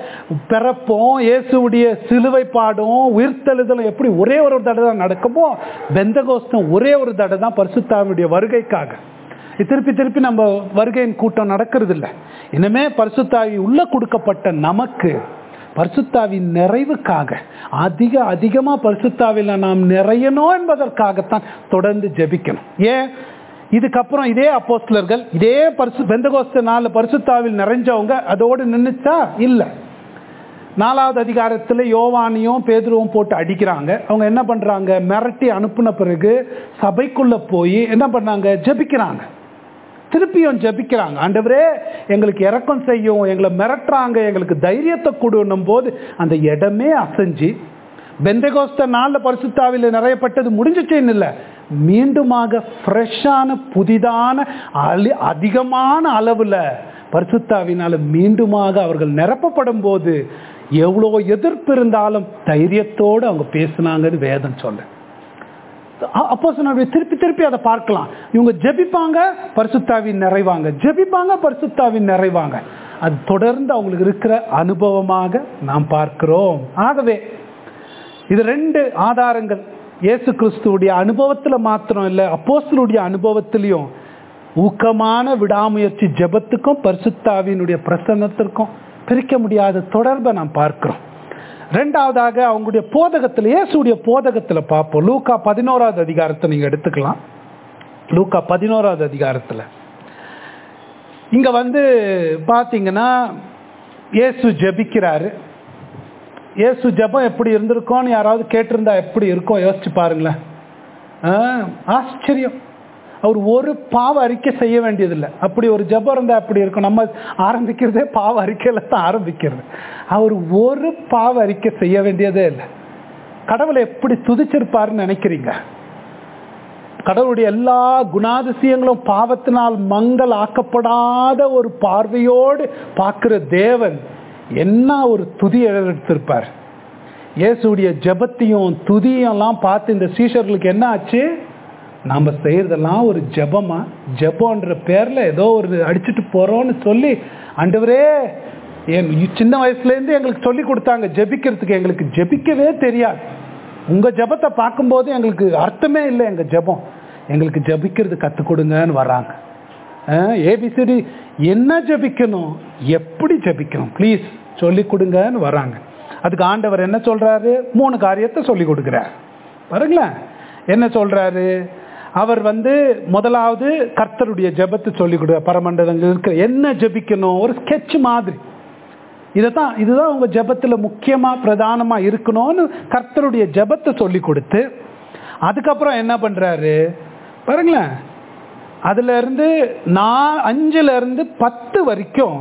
பிறப்பும் இயேசுடைய சிலுவை பாடும் உயிர்த்தெழுதலும் எப்படி ஒரே ஒரு தடவை தான் நடக்குமோ பெந்தகோஸ்தும் ஒரே ஒரு தடவை தான் பரிசுத்தாவினுடைய வருகைக்காக இது திருப்பி திருப்பி நம்ம வருகையின் கூட்டம் நடக்கிறது இல்லை இனிமே பரிசுத்தாவி உள்ள கொடுக்கப்பட்ட நமக்கு பரிசுத்தாவின் நிறைவுக்காக அதிக அதிகமா பரிசுத்தாவில் நாம் நிறையணும் என்பதற்காகத்தான் தொடர்ந்து ஜெபிக்கணும் ஏன் இதுக்கப்புறம் இதே அப்போஸ்தலர்கள் இதே பரிசு பெந்தகோஸ்த நாலு பரிசுத்தாவில் நிறைஞ்சவங்க அதோடு நின்னுச்சா இல்லை நாலாவது அதிகாரத்தில் யோவானியும் பேதுருவும் போட்டு அடிக்கிறாங்க அவங்க என்ன பண்றாங்க மிரட்டி அனுப்புன பிறகு சபைக்குள்ள போய் என்ன பண்ணாங்க ஜெபிக்கிறாங்க திருப்பியும் ஜெபிக்கிறாங்க ஆண்டவரே எங்களுக்கு இறக்கம் செய்யும் எங்களை மிரட்டுறாங்க எங்களுக்கு தைரியத்தை கொடுன்னும் போது அந்த இடமே அசைஞ்சு பெந்தகோஸ்த நாளில் பரிசுத்தாவில் நிறையப்பட்டது முடிஞ்சிச்சேன்னு இல்லை மீண்டுமாக ஃப்ரெஷ்ஷான புதிதான அலி அதிகமான அளவில் பரிசுத்தாவினால மீண்டுமாக அவர்கள் நிரப்பப்படும் போது எவ்வளோ எதிர்ப்பு இருந்தாலும் தைரியத்தோடு அவங்க பேசுனாங்கன்னு வேதம் சொல்ல அப்போ திருப்பி திருப்பி அதை பார்க்கலாம் இவங்க ஜெபிப்பாங்க பரிசுத்தாவின் நிறைவாங்க ஜெபிப்பாங்க பரிசுத்தாவின் நிறைவாங்க அது தொடர்ந்து அவங்களுக்கு இருக்கிற அனுபவமாக நாம் பார்க்கிறோம் ஆகவே இது ரெண்டு ஆதாரங்கள் இயேசு கிறிஸ்துவுடைய அனுபவத்தில் மாத்திரம் இல்லை அப்போஸ்தலருடைய அனுபவத்திலையும் ஊக்கமான விடாமுயற்சி ஜெபத்துக்கும் பரிசுத்தாவினுடைய பிரசன்னத்திற்கும் பிரிக்க முடியாத தொடர்பை நாம் பார்க்கிறோம் ரெண்டாவதாக அவங்களுடைய போதகத்தில் இயேசுடைய போதகத்தில் பார்ப்போம் லூக்கா பதினோராவது அதிகாரத்தை நீங்க எடுத்துக்கலாம் லூக்கா பதினோராவது அதிகாரத்தில் இங்க வந்து பாத்தீங்கன்னா இயேசு ஜெபிக்கிறாரு இயேசு ஜெபம் எப்படி இருந்திருக்கோன்னு யாராவது கேட்டிருந்தா எப்படி இருக்கும் யோசிச்சு பாருங்களேன் ஆ, ஆச்சரியம் அவர் ஒரு பாவ அறிக்கை செய்ய வேண்டியதில்லை அப்படி ஒரு ஜெபம் இருந்தால் அப்படி இருக்கும் நம்ம ஆரம்பிக்கிறதே பாவ அறிக்கையில தான் ஆரம்பிக்கிறது அவர் ஒரு பாவ அறிக்கை செய்ய வேண்டியதே இல்லை கடவுளை எப்படி துதிச்சிருப்பாருன்னு நினைக்கிறீங்க கடவுளுடைய எல்லா குணாதிசயங்களும் பாவத்தினால் மங்கள் ஆக்கப்படாத ஒரு பார்வையோடு பார்க்கிற தேவன் என்ன ஒரு துதி எடுத்திருப்பார் இயேசுடைய ஜெபத்தையும் துதியும் எல்லாம் பார்த்து இந்த சீஷர்களுக்கு என்ன ஆச்சு நாம செய்யறதெல்லாம் ஒரு ஜெபமா ஜெபம்ன்ற பேர்ல ஏதோ ஒரு அடிச்சுட்டு போறோம்னு சொல்லி ஆண்டவரே என் சின்ன வயசுல இருந்து எங்களுக்கு சொல்லி கொடுத்தாங்க ஜெபிக்கிறதுக்கு எங்களுக்கு ஜெபிக்கவே தெரியாது உங்க ஜெபத்தை பார்க்கும்போது எங்களுக்கு அர்த்தமே இல்லை எங்க ஜெபம் எங்களுக்கு ஜெபிக்கிறது கற்றுக் கொடுங்கன்னு வராங்க ஏபிசிடி என்ன ஜெபிக்கணும் எப்படி ஜெபிக்கணும் ப்ளீஸ் சொல்லி கொடுங்கன்னு வராங்க அதுக்கு ஆண்டவர் என்ன சொல்றாரு மூணு காரியத்தை சொல்லி கொடுக்குறார் பாருங்களேன் என்ன சொல்றாரு அவர் வந்து முதலாவது கர்த்தருடைய ஜெபத்தை சொல்லி கொடு பரமண்டலங்கள் இருக்கிற என்ன ஜெபிக்கணும் ஒரு ஸ்கெட்ச் மாதிரி இதைத்தான் இதுதான் உங்க ஜெபத்துல முக்கியமா பிரதானமா இருக்கணும்னு கர்த்தருடைய ஜெபத்தை சொல்லி கொடுத்து அதுக்கப்புறம் என்ன பண்றாரு பாருங்களேன் அதுல இருந்து நான் அஞ்சுல இருந்து பத்து வரைக்கும்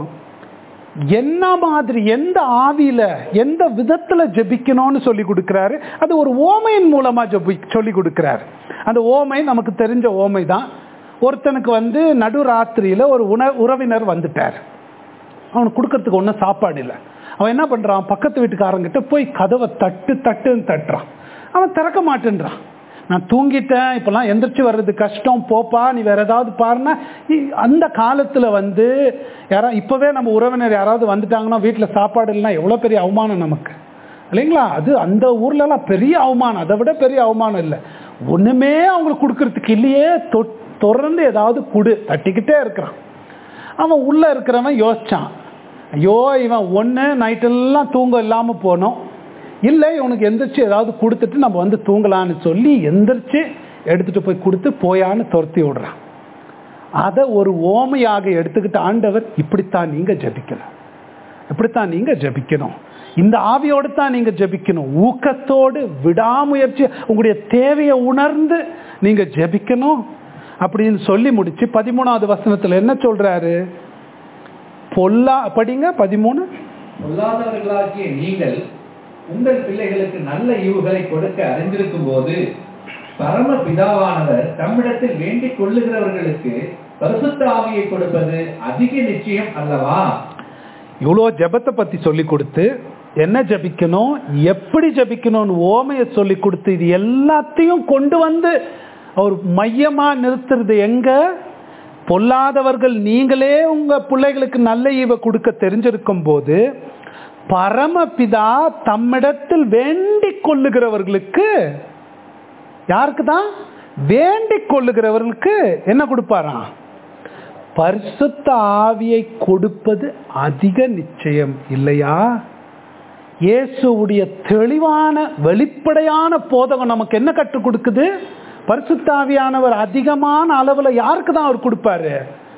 என்ன மாதிரி எந்த ஆவியில எந்த விதத்துல ஜெபிக்கணும்னு சொல்லி கொடுக்கிறாரு அது ஒரு ஓமையின் மூலமா ஜெபி சொல்லி கொடுக்கிறாரு அந்த ஓமை நமக்கு தெரிஞ்ச ஓமை தான் ஒருத்தனுக்கு வந்து நடுராத்திரியில ஒரு உண உறவினர் வந்துட்டார் அவனுக்கு கொடுக்கறதுக்கு ஒன்றும் சாப்பாடு இல்லை அவன் என்ன பண்றான் பக்கத்து வீட்டுக்காரங்கிட்ட போய் கதவை தட்டு தட்டுன்னு தட்டுறான் அவன் திறக்க மாட்டேன்றான் நான் தூங்கிட்டேன் இப்பெல்லாம் எந்திரிச்சு வர்றது கஷ்டம் போப்பா நீ வேற ஏதாவது பாருன்னா இ- அந்த காலத்துல வந்து யாரா இப்பவே நம்ம உறவினர் யாராவது வந்துட்டாங்கன்னா வீட்டுல சாப்பாடு இல்லைன்னா எவ்வளவு பெரிய அவமானம் நமக்கு இல்லைங்களா அது அந்த ஊர்ல எல்லாம் பெரிய அவமானம் அதை விட பெரிய அவமானம் இல்லை ஒண்ணுமே அவங்களுக்கு கொடுக்கறதுக்கு இல்லையே தொ- தொடர்ந்து ஏதாவது குடு தட்டிக்கிட்டே இருக்கிறான் அவன் உள்ள இருக்கிறவன் யோசிச்சான் ஐயோ இவன் ஒன்று நைட்டெல்லாம் தூங்க இல்லாமல் போனோம் இல்லை இவனுக்கு எந்திரிச்சு ஏதாவது கொடுத்துட்டு நம்ம வந்து தூங்கலான்னு சொல்லி எந்திரிச்சு எடுத்துட்டு போய் கொடுத்து போயான்னு துரத்தி விடுறான் அதை ஒரு ஓமையாக எடுத்துக்கிட்டு ஆண்டவர் இப்படித்தான் நீங்க ஜெபிக்கணும் இப்படித்தான் நீங்க ஜெபிக்கணும் இந்த ஆவியோடு தான் நீங்க ஜெபிக்கணும் ஊக்கத்தோடு விடாமுயற்சி உங்களுடைய தேவையை உணர்ந்து நீங்க ஜெபிக்கணும் அப்படின்னு சொல்லி முடிச்சு பதிமூணாவது வசனத்துல என்ன சொல்றாரு பொல்லா படிங்க பதிமூணு பொல்லாதவர்களாகிய நீங்கள் உங்கள் பிள்ளைகளுக்கு நல்ல ஈவுகளை கொடுக்க அறிந்திருக்கும் போது பரம பிதாவானவர் தம்மிடத்தில் வேண்டிக் கொள்ளுகிறவர்களுக்கு பரிசுத்த ஆவியை கொடுப்பது அதிக நிச்சயம் அல்லவா இவ்வளோ ஜெபத்தை பத்தி சொல்லி கொடுத்து என்ன ஜெபிக்கணும் எப்படி ஜெபிக்கணும்னு ஓமையை சொல்லி கொடுத்து இது எல்லாத்தையும் கொண்டு வந்து அவர் மையமா நிறுத்துறது எங்க பொல்லாதவர்கள் நீங்களே உங்க பிள்ளைகளுக்கு நல்ல ஈவை கொடுக்க தெரிஞ்சிருக்கும் போது பரமபிதா தம்மிடத்தில் வேண்டிக் கொள்ளுகிறவர்களுக்கு யாருக்கு தான் வேண்டிக் கொள்ளுகிறவர்களுக்கு என்ன கொடுப்பாராம் பரிசுத்த ஆவியை கொடுப்பது அதிக நிச்சயம் இல்லையா இயேசுவுடைய தெளிவான வெளிப்படையான போதகம் நமக்கு என்ன கற்றுக் கொடுக்குது பரிசுத்த ஆவியானவர் அதிகமான அளவுல யாருக்கு தான் அவர் கொடுப்பாரு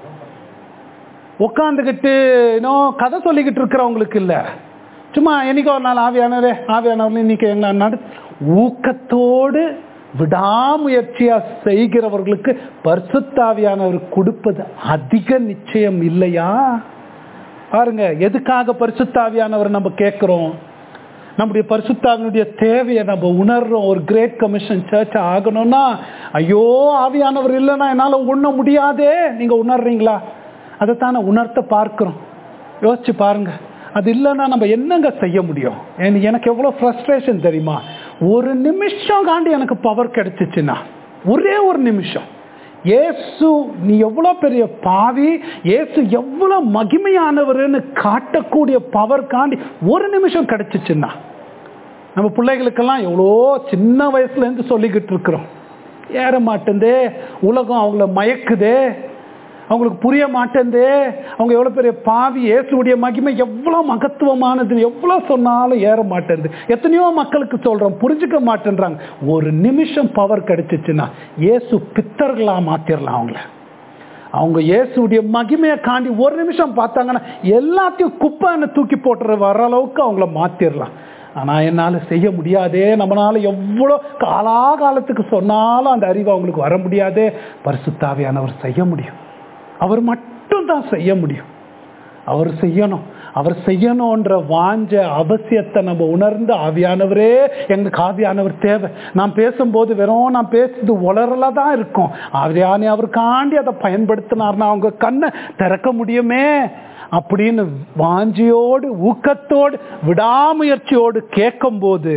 உட்காந்துக்கிட்டு இன்னும் கதை சொல்லிக்கிட்டு இருக்கிறவங்களுக்கு இல்லை சும்மா என்னைக்கோ ஒரு நாள் ஆவியானவரே ஆவியானவர் இன்னைக்கு எங்களை நடு ஊக்கத்தோடு விடாமுயற்சியா செய்கிறவர்களுக்கு பரிசுத்தாவியானவர் கொடுப்பது அதிக நிச்சயம் இல்லையா பாருங்க எதுக்காக பரிசுத்தாவியானவர் நம்ம கேட்கிறோம் நம்முடைய பரிசுத்தாவினுடைய தேவையை நம்ம உணர்றோம் ஒரு கிரேட் கமிஷன் சர்ச் ஆகணும்னா ஐயோ ஆவியானவர் இல்லைன்னா என்னால் உண்ண முடியாதே நீங்க உணர்றீங்களா அதைத்தானே உணர்த்த பார்க்கிறோம் யோசிச்சு பாருங்க அது இல்லைன்னா நம்ம என்னங்க செய்ய முடியும் எனக்கு- எனக்கு எவ்வளோ ஃப்ரஸ்ட்ரேஷன் தெரியுமா ஒரு நிமிஷம் காண்டி எனக்கு பவர் கிடைச்சிச்சுன்னா ஒரே ஒரு நிமிஷம் இயேசு நீ எவ்வளோ பெரிய பாவி இயேசு எவ்வளோ மகிமையானவர்னு காட்டக்கூடிய பவர் காண்டி ஒரு நிமிஷம் கிடைச்சிச்சுன்னா நம்ம பிள்ளைகளுக்கெல்லாம் எவ்வளோ சின்ன வயசுலேருந்து சொல்லிக்கிட்டு இருக்கிறோம் ஏற மாட்டேந்தே உலகம் அவங்கள மயக்குதே அவங்களுக்கு புரிய மாட்டேந்தே அவங்க எவ்வளோ பெரிய பாவி இயேசுடைய மகிமை எவ்வளோ மகத்துவமானது எவ்வளோ சொன்னாலும் ஏற மாட்டேங்குது எத்தனையோ மக்களுக்கு சொல்கிறோம் புரிஞ்சுக்க மாட்டேன்றாங்க ஒரு நிமிஷம் பவர் கிடைச்சிச்சுன்னா இயேசு பித்தர்களாக மாற்றிடலாம் அவங்கள அவங்க இயேசுடைய மகிமையை காண்டி ஒரு நிமிஷம் பார்த்தாங்கன்னா எல்லாத்தையும் குப்பைன்னு தூக்கி போட்டுற வர அளவுக்கு அவங்கள மாற்றிடலாம் ஆனால் என்னால் செய்ய முடியாதே நம்மளால எவ்வளோ காலாகாலத்துக்கு சொன்னாலும் அந்த அறிவு அவங்களுக்கு வர முடியாதே பரிசுத்தாவியானவர் செய்ய முடியும் அவர் மட்டும் தான் செய்ய முடியும் அவர் செய்யணும் அவர் செய்யணுன்ற வாஞ்ச அவசியத்தை நம்ம உணர்ந்து ஆவியானவரே எங்களுக்கு ஆவியானவர் தேவை நான் பேசும்போது வெறும் நான் பேசுறது உளறல தான் இருக்கும் ஆவியானே அவருக்காண்டி அதை பயன்படுத்தினார்னா அவங்க கண்ணை திறக்க முடியுமே அப்படின்னு வாஞ்சியோடு ஊக்கத்தோடு விடாமுயற்சியோடு கேட்கும்போது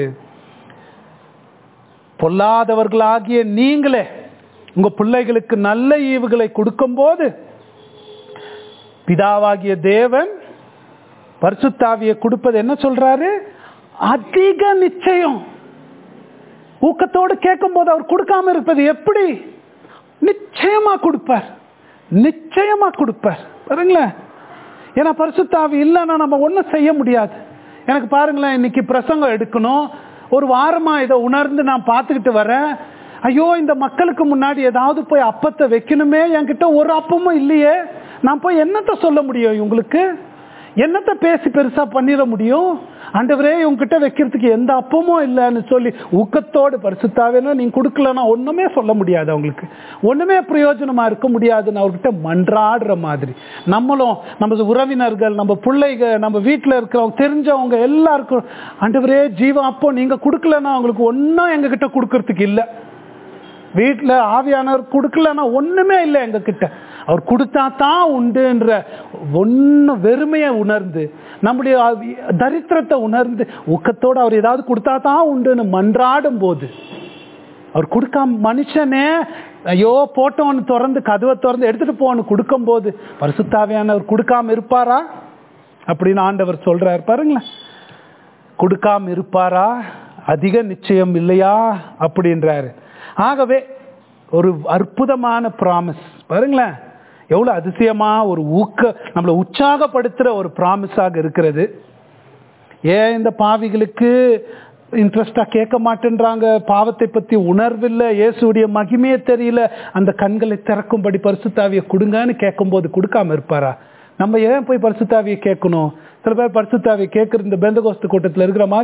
பொல்லாதவர்களாகிய நீங்களே உங்க பிள்ளைகளுக்கு நல்ல ஈவுகளை கொடுக்கும்போது பிதாவாகிய தேவன் பரிசுத்தாவியை கொடுப்பது என்ன சொல்றாரு அதிக நிச்சயம் ஊக்கத்தோடு கேட்கும்போது அவர் கொடுக்காம இருப்பது எப்படி நிச்சயமா கொடுப்பார் நிச்சயமா கொடுப்பார் பாருங்களேன் ஏன்னா பரிசுத்தாவி இல்லைன்னா நம்ம ஒன்றும் செய்ய முடியாது எனக்கு பாருங்களேன் இன்னைக்கு பிரசங்கம் எடுக்கணும் ஒரு வாரமா இதை உணர்ந்து நான் பார்த்துக்கிட்டு வரேன் ஐயோ இந்த மக்களுக்கு முன்னாடி ஏதாவது போய் அப்பத்தை வைக்கணுமே என்கிட்ட ஒரு அப்பமும் இல்லையே நான் போய் என்னத்தை சொல்ல முடியும் இவங்களுக்கு என்னத்தை பேசி பெருசா பண்ணிட முடியும் ஆண்டவரே இவங்ககிட்ட வைக்கிறதுக்கு எந்த அப்பமும் இல்லைன்னு சொல்லி ஊக்கத்தோடு பரிசுத்தாவேனா நீங்க கொடுக்கலன்னா ஒண்ணுமே சொல்ல முடியாது அவங்களுக்கு ஒண்ணுமே பிரயோஜனமா இருக்க முடியாதுன்னு அவர்கிட்ட மன்றாடுற மாதிரி நம்மளும் நம்ம உறவினர்கள் நம்ம பிள்ளைங்க நம்ம வீட்டில் இருக்கிறவங்க தெரிஞ்சவங்க எல்லாருக்கும் ஆண்டவரே ஜீவம் அப்போ நீங்க கொடுக்கலன்னா அவங்களுக்கு ஒன்றும் எங்ககிட்ட கொடுக்கறதுக்கு இல்லை வீட்டில் ஆவியானவர் கொடுக்கலன்னா ஒண்ணுமே இல்லை எங்க கிட்ட அவர் கொடுத்தா தான் உண்டுன்ற ஒன்று வெறுமையை உணர்ந்து நம்முடைய ஆவி- தரித்திரத்தை உணர்ந்து ஊக்கத்தோடு அவர் ஏதாவது கொடுத்தா தான் உண்டுன்னு மன்றாடும் போது அவர் கொடுக்காம மனுஷனே ஐயோ போட்டோன்னு திறந்து கதவை திறந்து எடுத்துட்டு போன்னு கொடுக்கும்போது பரிசுத்தாவியானவர் கொடுக்காம இருப்பாரா அப்படின்னு ஆண்டவர் சொல்றார் பாருங்களேன் கொடுக்காம இருப்பாரா அதிக நிச்சயம் இல்லையா அப்படின்றாரு ஆகவே ஒரு அற்புதமான ப்ராமிஸ் பாருங்களேன் எவ்வளவு அதிசயமா ஒரு ஊக்க நம்மளை உற்சாகப்படுத்துற ஒரு ப்ராமிஸாக இருக்கிறது ஏன் இந்த பாவிகளுக்கு இன்ட்ரெஸ்டா கேட்க மாட்டேன்றாங்க பாவத்தை பத்தி உணர்வில்லை இயேசுடைய மகிமையே தெரியல அந்த கண்களை திறக்கும்படி பரிசுத்தாவியை கொடுங்கன்னு கேட்கும்போது கொடுக்காம இருப்பாரா நம்ம ஏன் போய் பரிசுத்தாவியை கேட்கணும் சில பேர் பரிசுத்தாவியை கேட்குற இந்த பெந்தகோஸ்து கூட்டத்தில் இருக்கிற மாதிரி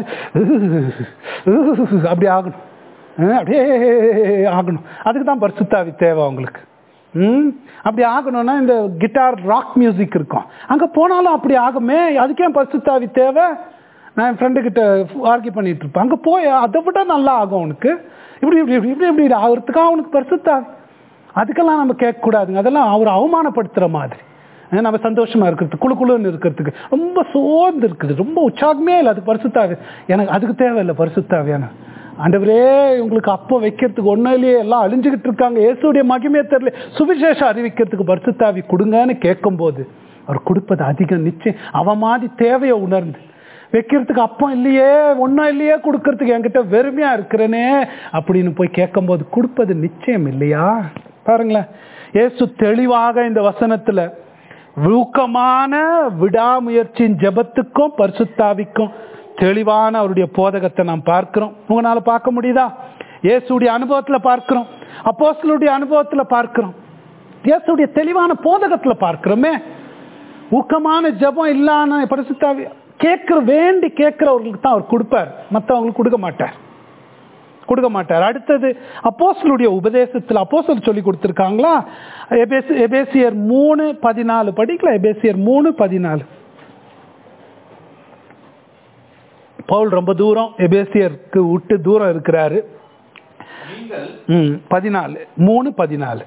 அப்படி ஆகணும் அஹ் அப்படியே ஆகணும் அதுக்கு தான் பரிசுத்தாவி தேவை அவங்களுக்கு ம் அப்படி ஆகணும்னா இந்த கிட்டார் ராக் மியூசிக் இருக்கும் அங்கே போனாலும் அப்படி ஆகுமே அதுக்கே பரிசுத்தாவி தேவை நான் என் ஃப்ரெண்டு கிட்ட ஆர்கியூ பண்ணிட்டு இருப்பேன் அங்கே போய் அதை விட நல்லா ஆகும் அவனுக்கு இப்படி இப்படி இப்படி இப்படி இப்படி ஆகிறதுக்காக அவனுக்கு பரிசுத்தாவி அதுக்கெல்லாம் நம்ம கேட்கக்கூடாதுங்க அதெல்லாம் அவர் அவமானப்படுத்துகிற மாதிரி அஹ் நம்ம சந்தோஷமா இருக்கிறது குழு குழுன்னு இருக்கிறதுக்கு ரொம்ப சோர்ந்து இருக்குது ரொம்ப உற்சாகமே இல்லை அது பரிசுத்தாவி எனக்கு அதுக்கு தேவையில்லை பரிசுத்தாவியான ஆண்டவரே உங்களுக்கு அப்போ வைக்கிறதுக்கு ஒன்றும் இல்லையே எல்லாம் அழிஞ்சுக்கிட்டு இருக்காங்க இயேசுடைய மகிமையே தெரியல சுவிசேஷம் அறிவிக்கிறதுக்கு பரிசுத்தாவி கொடுங்கன்னு கேட்கும்போது அவர் கொடுப்பது அதிகம் நிச்சயம் அவன் மாதிரி தேவையை உணர்ந்து வைக்கிறதுக்கு அப்பம் இல்லையே ஒன்றும் இல்லையே கொடுக்கறதுக்கு என்கிட்ட வெறுமையா இருக்கிறேனே அப்படின்னு போய் கேட்கும்போது கொடுப்பது நிச்சயம் இல்லையா பாருங்களேன் இயேசு தெளிவாக இந்த வசனத்துல ஊக்கமான விடாமுயற்சியின் ஜெபத்துக்கும் பரிசுத்தாவிக்கும் தெளிவான அவருடைய போதகத்தை நாம் பார்க்கிறோம் உங்களால பார்க்க முடியுதா இயேசுடைய அனுபவத்துல பார்க்கிறோம் அப்போஸ்தலருடைய அனுபவத்துல பார்க்கிறோம் இயேசுடைய தெளிவான போதகத்துல பார்க்கிறோமே ஊக்கமான ஜெபம் இல்லாம பரிசுத்தாவி கேட்கிற வேண்டி கேட்கிறவர்களுக்கு தான் அவர் கொடுப்பார் மற்றவங்களுக்கு கொடுக்க மாட்டார் கொடுக்க மாட்டார் அடுத்தது அப்போஸ்தலருடைய உபதேசத்தில் அப்போஸ்தலர் சொல்லி கொடுத்துருக்காங்களா எபேசி எபேசியர் மூணு பதினாலு படிக்கலாம் எபேசியர் மூணு பதினாலு பவுல் ரொம்ப தூரம் எபேசியருக்கு விட்டு தூரம் இருக்கிறாரு நீங்கள் ம் பதினாலு மூணு பதினாலு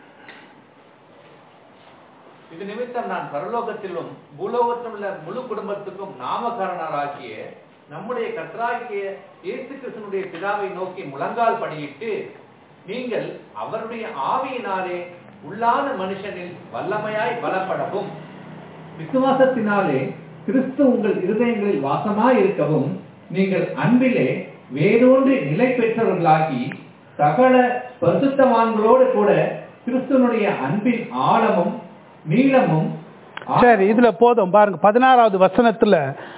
இது நிமித்தம் நான் பரலோகத்திலும் பூலோகத்திலும் உள்ள முழு குடும்பத்துக்கும் நாமகாரணராகிய நம்முடைய கர்த்தராகிய இயேசு கிறிஸ்தனுடைய பிதாவை நோக்கி முழங்கால் படியிட்டு நீங்கள் அவருடைய ஆவியினாலே உள்ளான மனுஷனில் வல்லமையாய் பலப்படவும் விசுவாசத்தினாலே கிறிஸ்து உங்கள் இருதயங்களில் வாசமாய் இருக்கவும் நீங்கள் அன்பிலே வேரூன்றி நிலை பெற்றவர்களாகி சகல பரிசுத்தவான்களோடு கூட கிறிஸ்துவனுடைய அன்பின் ஆழமும் நீளமும் சரி இதுல போதும் பாருங்க பதினாறாவது வசனத்துல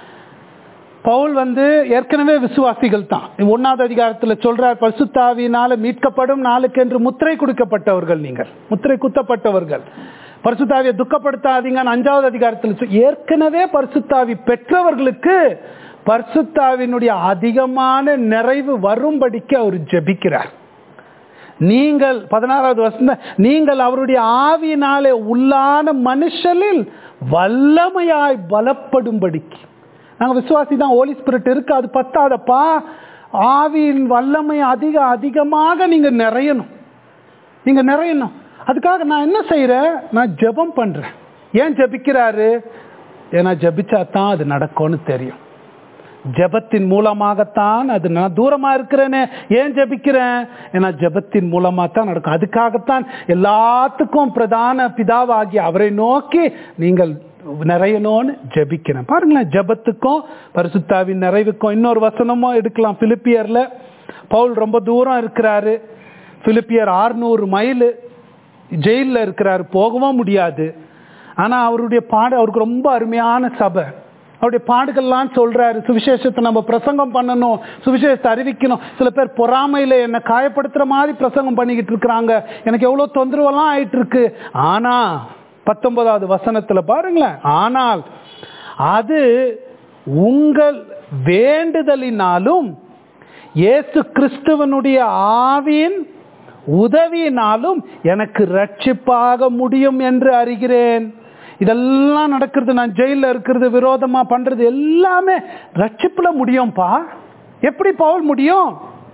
பவுல் வந்து ஏற்கனவே விசுவாசிகள் தான் ஒன்னாவது அதிகாரத்துல சொல்றார் பரிசுத்தாவினால மீட்கப்படும் நாளுக்கென்று முத்திரை கொடுக்கப்பட்டவர்கள் நீங்கள் முத்திரை குத்தப்பட்டவர்கள் பரிசுத்தாவியை துக்கப்படுத்தாதீங்கன்னு அஞ்சாவது அதிகாரத்தில் சொல்- ஏற்கனவே பரிசுத்தாவி பெற்றவர்களுக்கு பரிசுத்தாவினுடைய அதிகமான நிறைவு வரும்படிக்கு அவர் ஜெபிக்கிறார் நீங்கள் பதினாறாவது வசந்த நீங்கள் அவருடைய ஆவியினாலே உள்ளான மனுஷனில் வல்லமையாய் பலப்படும்படிக்கு நாங்கள் விசுவாசி தான் ஹோலி ஸ்பிரிட் இருக்கு அது பத்தாதப்பா ஆவியின் வல்லமை அதிக அதிகமாக நீங்க நிறையணும் நீங்க நிறையணும் அதுக்காக நான் என்ன செய்யறேன் நான் ஜெபம் பண்றேன் ஏன் ஜெபிக்கிறாரு ஏன்னா ஜெபிச்சா தான் அது நடக்கும்னு தெரியும் ஜெபத்தின் மூலமாகத்தான் அது நான் தூரமா இருக்கிறேனே ஏன் ஜெபிக்கிறேன் ஏன்னா ஜெபத்தின் மூலமா தான் நடக்கும் அதுக்காகத்தான் எல்லாத்துக்கும் பிரதான பிதாவாகி அவரை நோக்கி நீங்கள் நிறையணும்னு ஜெபிக்கிறேன் பாருங்களேன் ஜெபத்துக்கும் பரிசுத்தாவின் நிறைவுக்கும் இன்னொரு வசனமும் எடுக்கலாம் பிலிப்பியர்ல பவுல் ரொம்ப தூரம் இருக்கிறாரு பிலிப்பியர் 600 மைல் ஜெயிலில் இருக்கிறாரு போகவும் முடியாது ஆனா அவருடைய பாடு அவருக்கு ரொம்ப அருமையான சபை அவருடைய பாடுகள்லாம் சொல்றாரு சுவிசேஷத்தை நம்ம பிரசங்கம் பண்ணணும் சுவிசேஷத்தை அறிவிக்கணும் சில பேர் பொறாமையில என்னை காயப்படுத்துற மாதிரி பிரசங்கம் பண்ணிக்கிட்டு இருக்கிறாங்க எனக்கு எவ்வளவு தொந்தரவெல்லாம் ஆயிட்டு இருக்கு ஆனா பத்தொன்பதாவது வசனத்துல பாருங்களேன் ஆனால் அது உங்கள் வேண்டுதலினாலும் இயேசு கிறிஸ்துவனுடைய ஆவியின் உதவியினாலும் எனக்கு ரட்சிப்பாக முடியும் என்று அறிகிறேன் இதெல்லாம் நடக்கிறது நான் ஜெயிலில் இருக்கிறது விரோதமா பண்றது எல்லாமே ரட்சிப்புல முடியும்பா எப்படி பவுல் முடியும்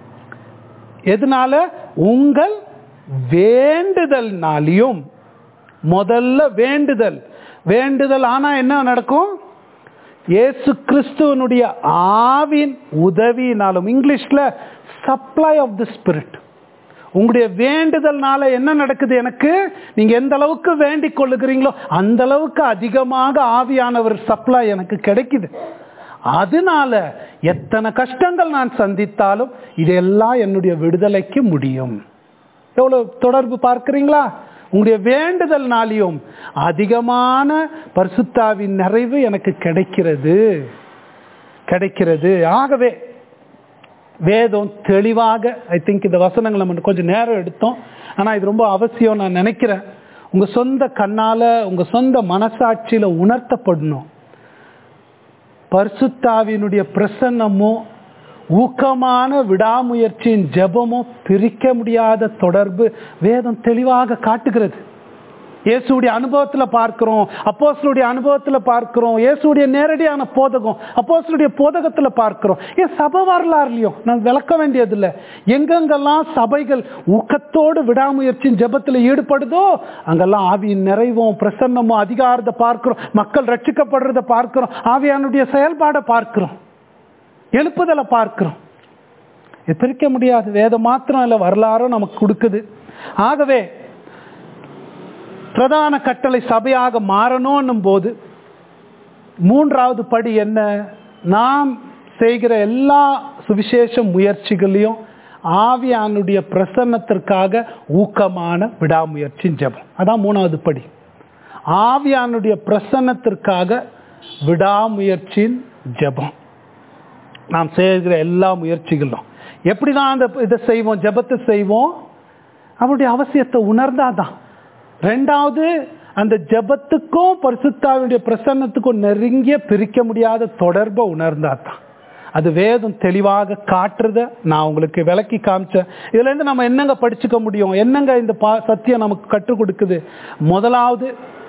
எதனால உங்கள் வேண்டுதல்னாலையும் முதல்ல வேண்டுதல் வேண்டுதல் ஆனா என்ன நடக்கும் இயேசு கிறிஸ்துவனுடைய ஆவின் உதவியினாலும் இங்கிலீஷ்ல சப்ளை ஆஃப் தி ஸ்பிரிட் உங்களுடைய வேண்டுதல்னால என்ன நடக்குது எனக்கு நீங்க எந்த அளவுக்கு வேண்டிக் கொள்ளுகிறீங்களோ அந்த அளவுக்கு அதிகமாக ஆவியானவர் சப்ளை எனக்கு கிடைக்குது அதனால எத்தனை கஷ்டங்கள் நான் சந்தித்தாலும் இதெல்லாம் என்னுடைய விடுதலைக்கு முடியும் எவ்வளவு தொடர்பு பார்க்கிறீங்களா உங்களுடைய வேண்டுதல்னாலையும் அதிகமான பரிசுத்தாவின் நிறைவு எனக்கு கிடைக்கிறது கிடைக்கிறது ஆகவே வேதம் தெளிவாக ஐ திங்க் இந்த வசனங்கள் நம்ம கொஞ்சம் நேரம் எடுத்தோம் ஆனால் இது ரொம்ப அவசியம் நான் நினைக்கிறேன் உங்கள் சொந்த கண்ணால் உங்கள் சொந்த மனசாட்சியில் உணர்த்தப்படணும் பரிசுத்தாவினுடைய பிரசன்னமும் ஊக்கமான விடாமுயற்சியின் ஜெபமும் பிரிக்க முடியாத தொடர்பு வேதம் தெளிவாக காட்டுகிறது இயேசுடைய அனுபவத்தில் பார்க்கிறோம் அப்போஸ்தலருடைய அனுபவத்தில் பார்க்கிறோம் இயேசுடைய நேரடியான போதகம் அப்போஸ்தலருடைய போதகத்தில் பார்க்கிறோம் ஏன் சபை வரலாறுலையும் நான் விளக்க வேண்டியதில்லை எங்கெங்கெல்லாம் சபைகள் ஊக்கத்தோடு விடாமுயற்சியின் ஜெபத்தில் ஈடுபடுதோ அங்கெல்லாம் ஆவியின் நிறைவும் பிரசன்னமும் அதிகாரத்தை பார்க்கிறோம் மக்கள் ரட்சிக்கப்படுறதை பார்க்கிறோம் ஆவியானுடைய செயல்பாடை பார்க்கிறோம் எழுப்புதலை பார்க்கிறோம் இது பிரிக்க முடியாது வேதம் மாத்திரம் இல்லை வரலாறும் நமக்கு கொடுக்குது ஆகவே பிரதான கட்டளை சபையாக மாறணும் போது மூன்றாவது படி என்ன நாம் செய்கிற எல்லா சுவிசேஷ முயற்சிகளையும் ஆவியானுடைய பிரசன்னத்திற்காக ஊக்கமான விடாமுயற்சி ஜெபம் அதான் மூணாவது படி ஆவியானுடைய பிரசன்னத்திற்காக விடாமுயற்சியின் ஜெபம் நாம் செய்கிற எல்லா முயற்சிகளும் எப்படி தான் அந்த இதை செய்வோம் ஜெபத்தை செய்வோம் அவருடைய அவசியத்தை உணர்ந்தாதான் ரெண்டாவது அந்த ஜெபத்துக்கும் பரிசுத்தாவுடைய பிரசன்னத்துக்கும் நெருங்கிய பிரிக்க முடியாத தொடர்பை உணர்ந்தாதான் அது வேதம் தெளிவாக காட்டுறத நான் உங்களுக்கு விளக்கி காமிச்சேன் இதுல இருந்து நம்ம என்னங்க படிச்சுக்க முடியும் என்னங்க இந்த பா சத்தியம் நமக்கு கற்றுக் கொடுக்குது முதலாவது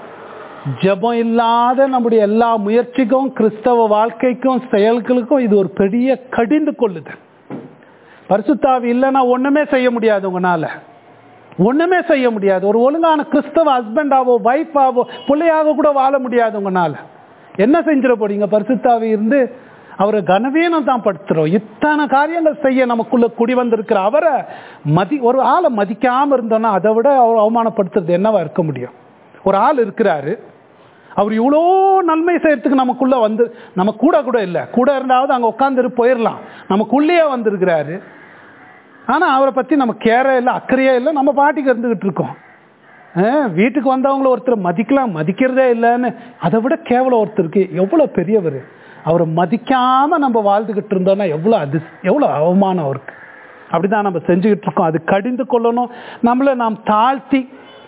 ஜெபம் இல்லாத நம்முடைய எல்லா முயற்சிக்கும் கிறிஸ்தவ வாழ்க்கைக்கும் செயல்களுக்கும் இது ஒரு பெரிய கடிந்து கொள்ளுது பரிசுத்தாவி இல்லைன்னா ஒண்ணுமே செய்ய முடியாது உங்களால ஒண்ணுமே செய்ய முடியாது ஒரு ஒழுங்கான கிறிஸ்தவ ஹஸ்பண்டாவோ ஒய்ஃபாவோ பிள்ளையாக கூட வாழ முடியாது உங்களால என்ன செஞ்சிட போறீங்க பரிசுத்தாவி இருந்து அவரை கனவீனம் தான் படுத்துறோம் இத்தனை காரியங்கள் செய்ய நமக்குள்ள குடி வந்திருக்கிற அவரை மதி ஒரு ஆளை மதிக்காம இருந்தோம்னா அதை விட அவர் அவமானப்படுத்துறது என்னவா இருக்க முடியும் ஒரு ஆள் இருக்கிறாரு அவர் இவ்வளோ நன்மை செய்யறதுக்கு நமக்குள்ள வந்து நம்ம கூட கூட இல்லை கூட இருந்தாவது அங்கே உட்காந்துரு போயிடலாம் நமக்குள்ளேயே வந்திருக்கிறாரு ஆனால் அவரை பற்றி நம்ம கேரே இல்லை அக்கறையே இல்லை நம்ம பாட்டிக்கு இருந்துகிட்டு இருக்கோம் வீட்டுக்கு வந்தவங்கள ஒருத்தர் மதிக்கலாம் மதிக்கிறதே இல்லைன்னு அதை விட கேவலம் ஒருத்தருக்கு எவ்வளோ பெரியவர் அவரை மதிக்காமல் நம்ம வாழ்ந்துக்கிட்டு இருந்தோம்னா எவ்வளோ அது எவ்வளோ அவமானம் அவருக்கு அப்படிதான் நம்ம செஞ்சுக்கிட்டு இருக்கோம் அது கடிந்து கொள்ளணும் நம்மளை நாம் தாழ்த்தி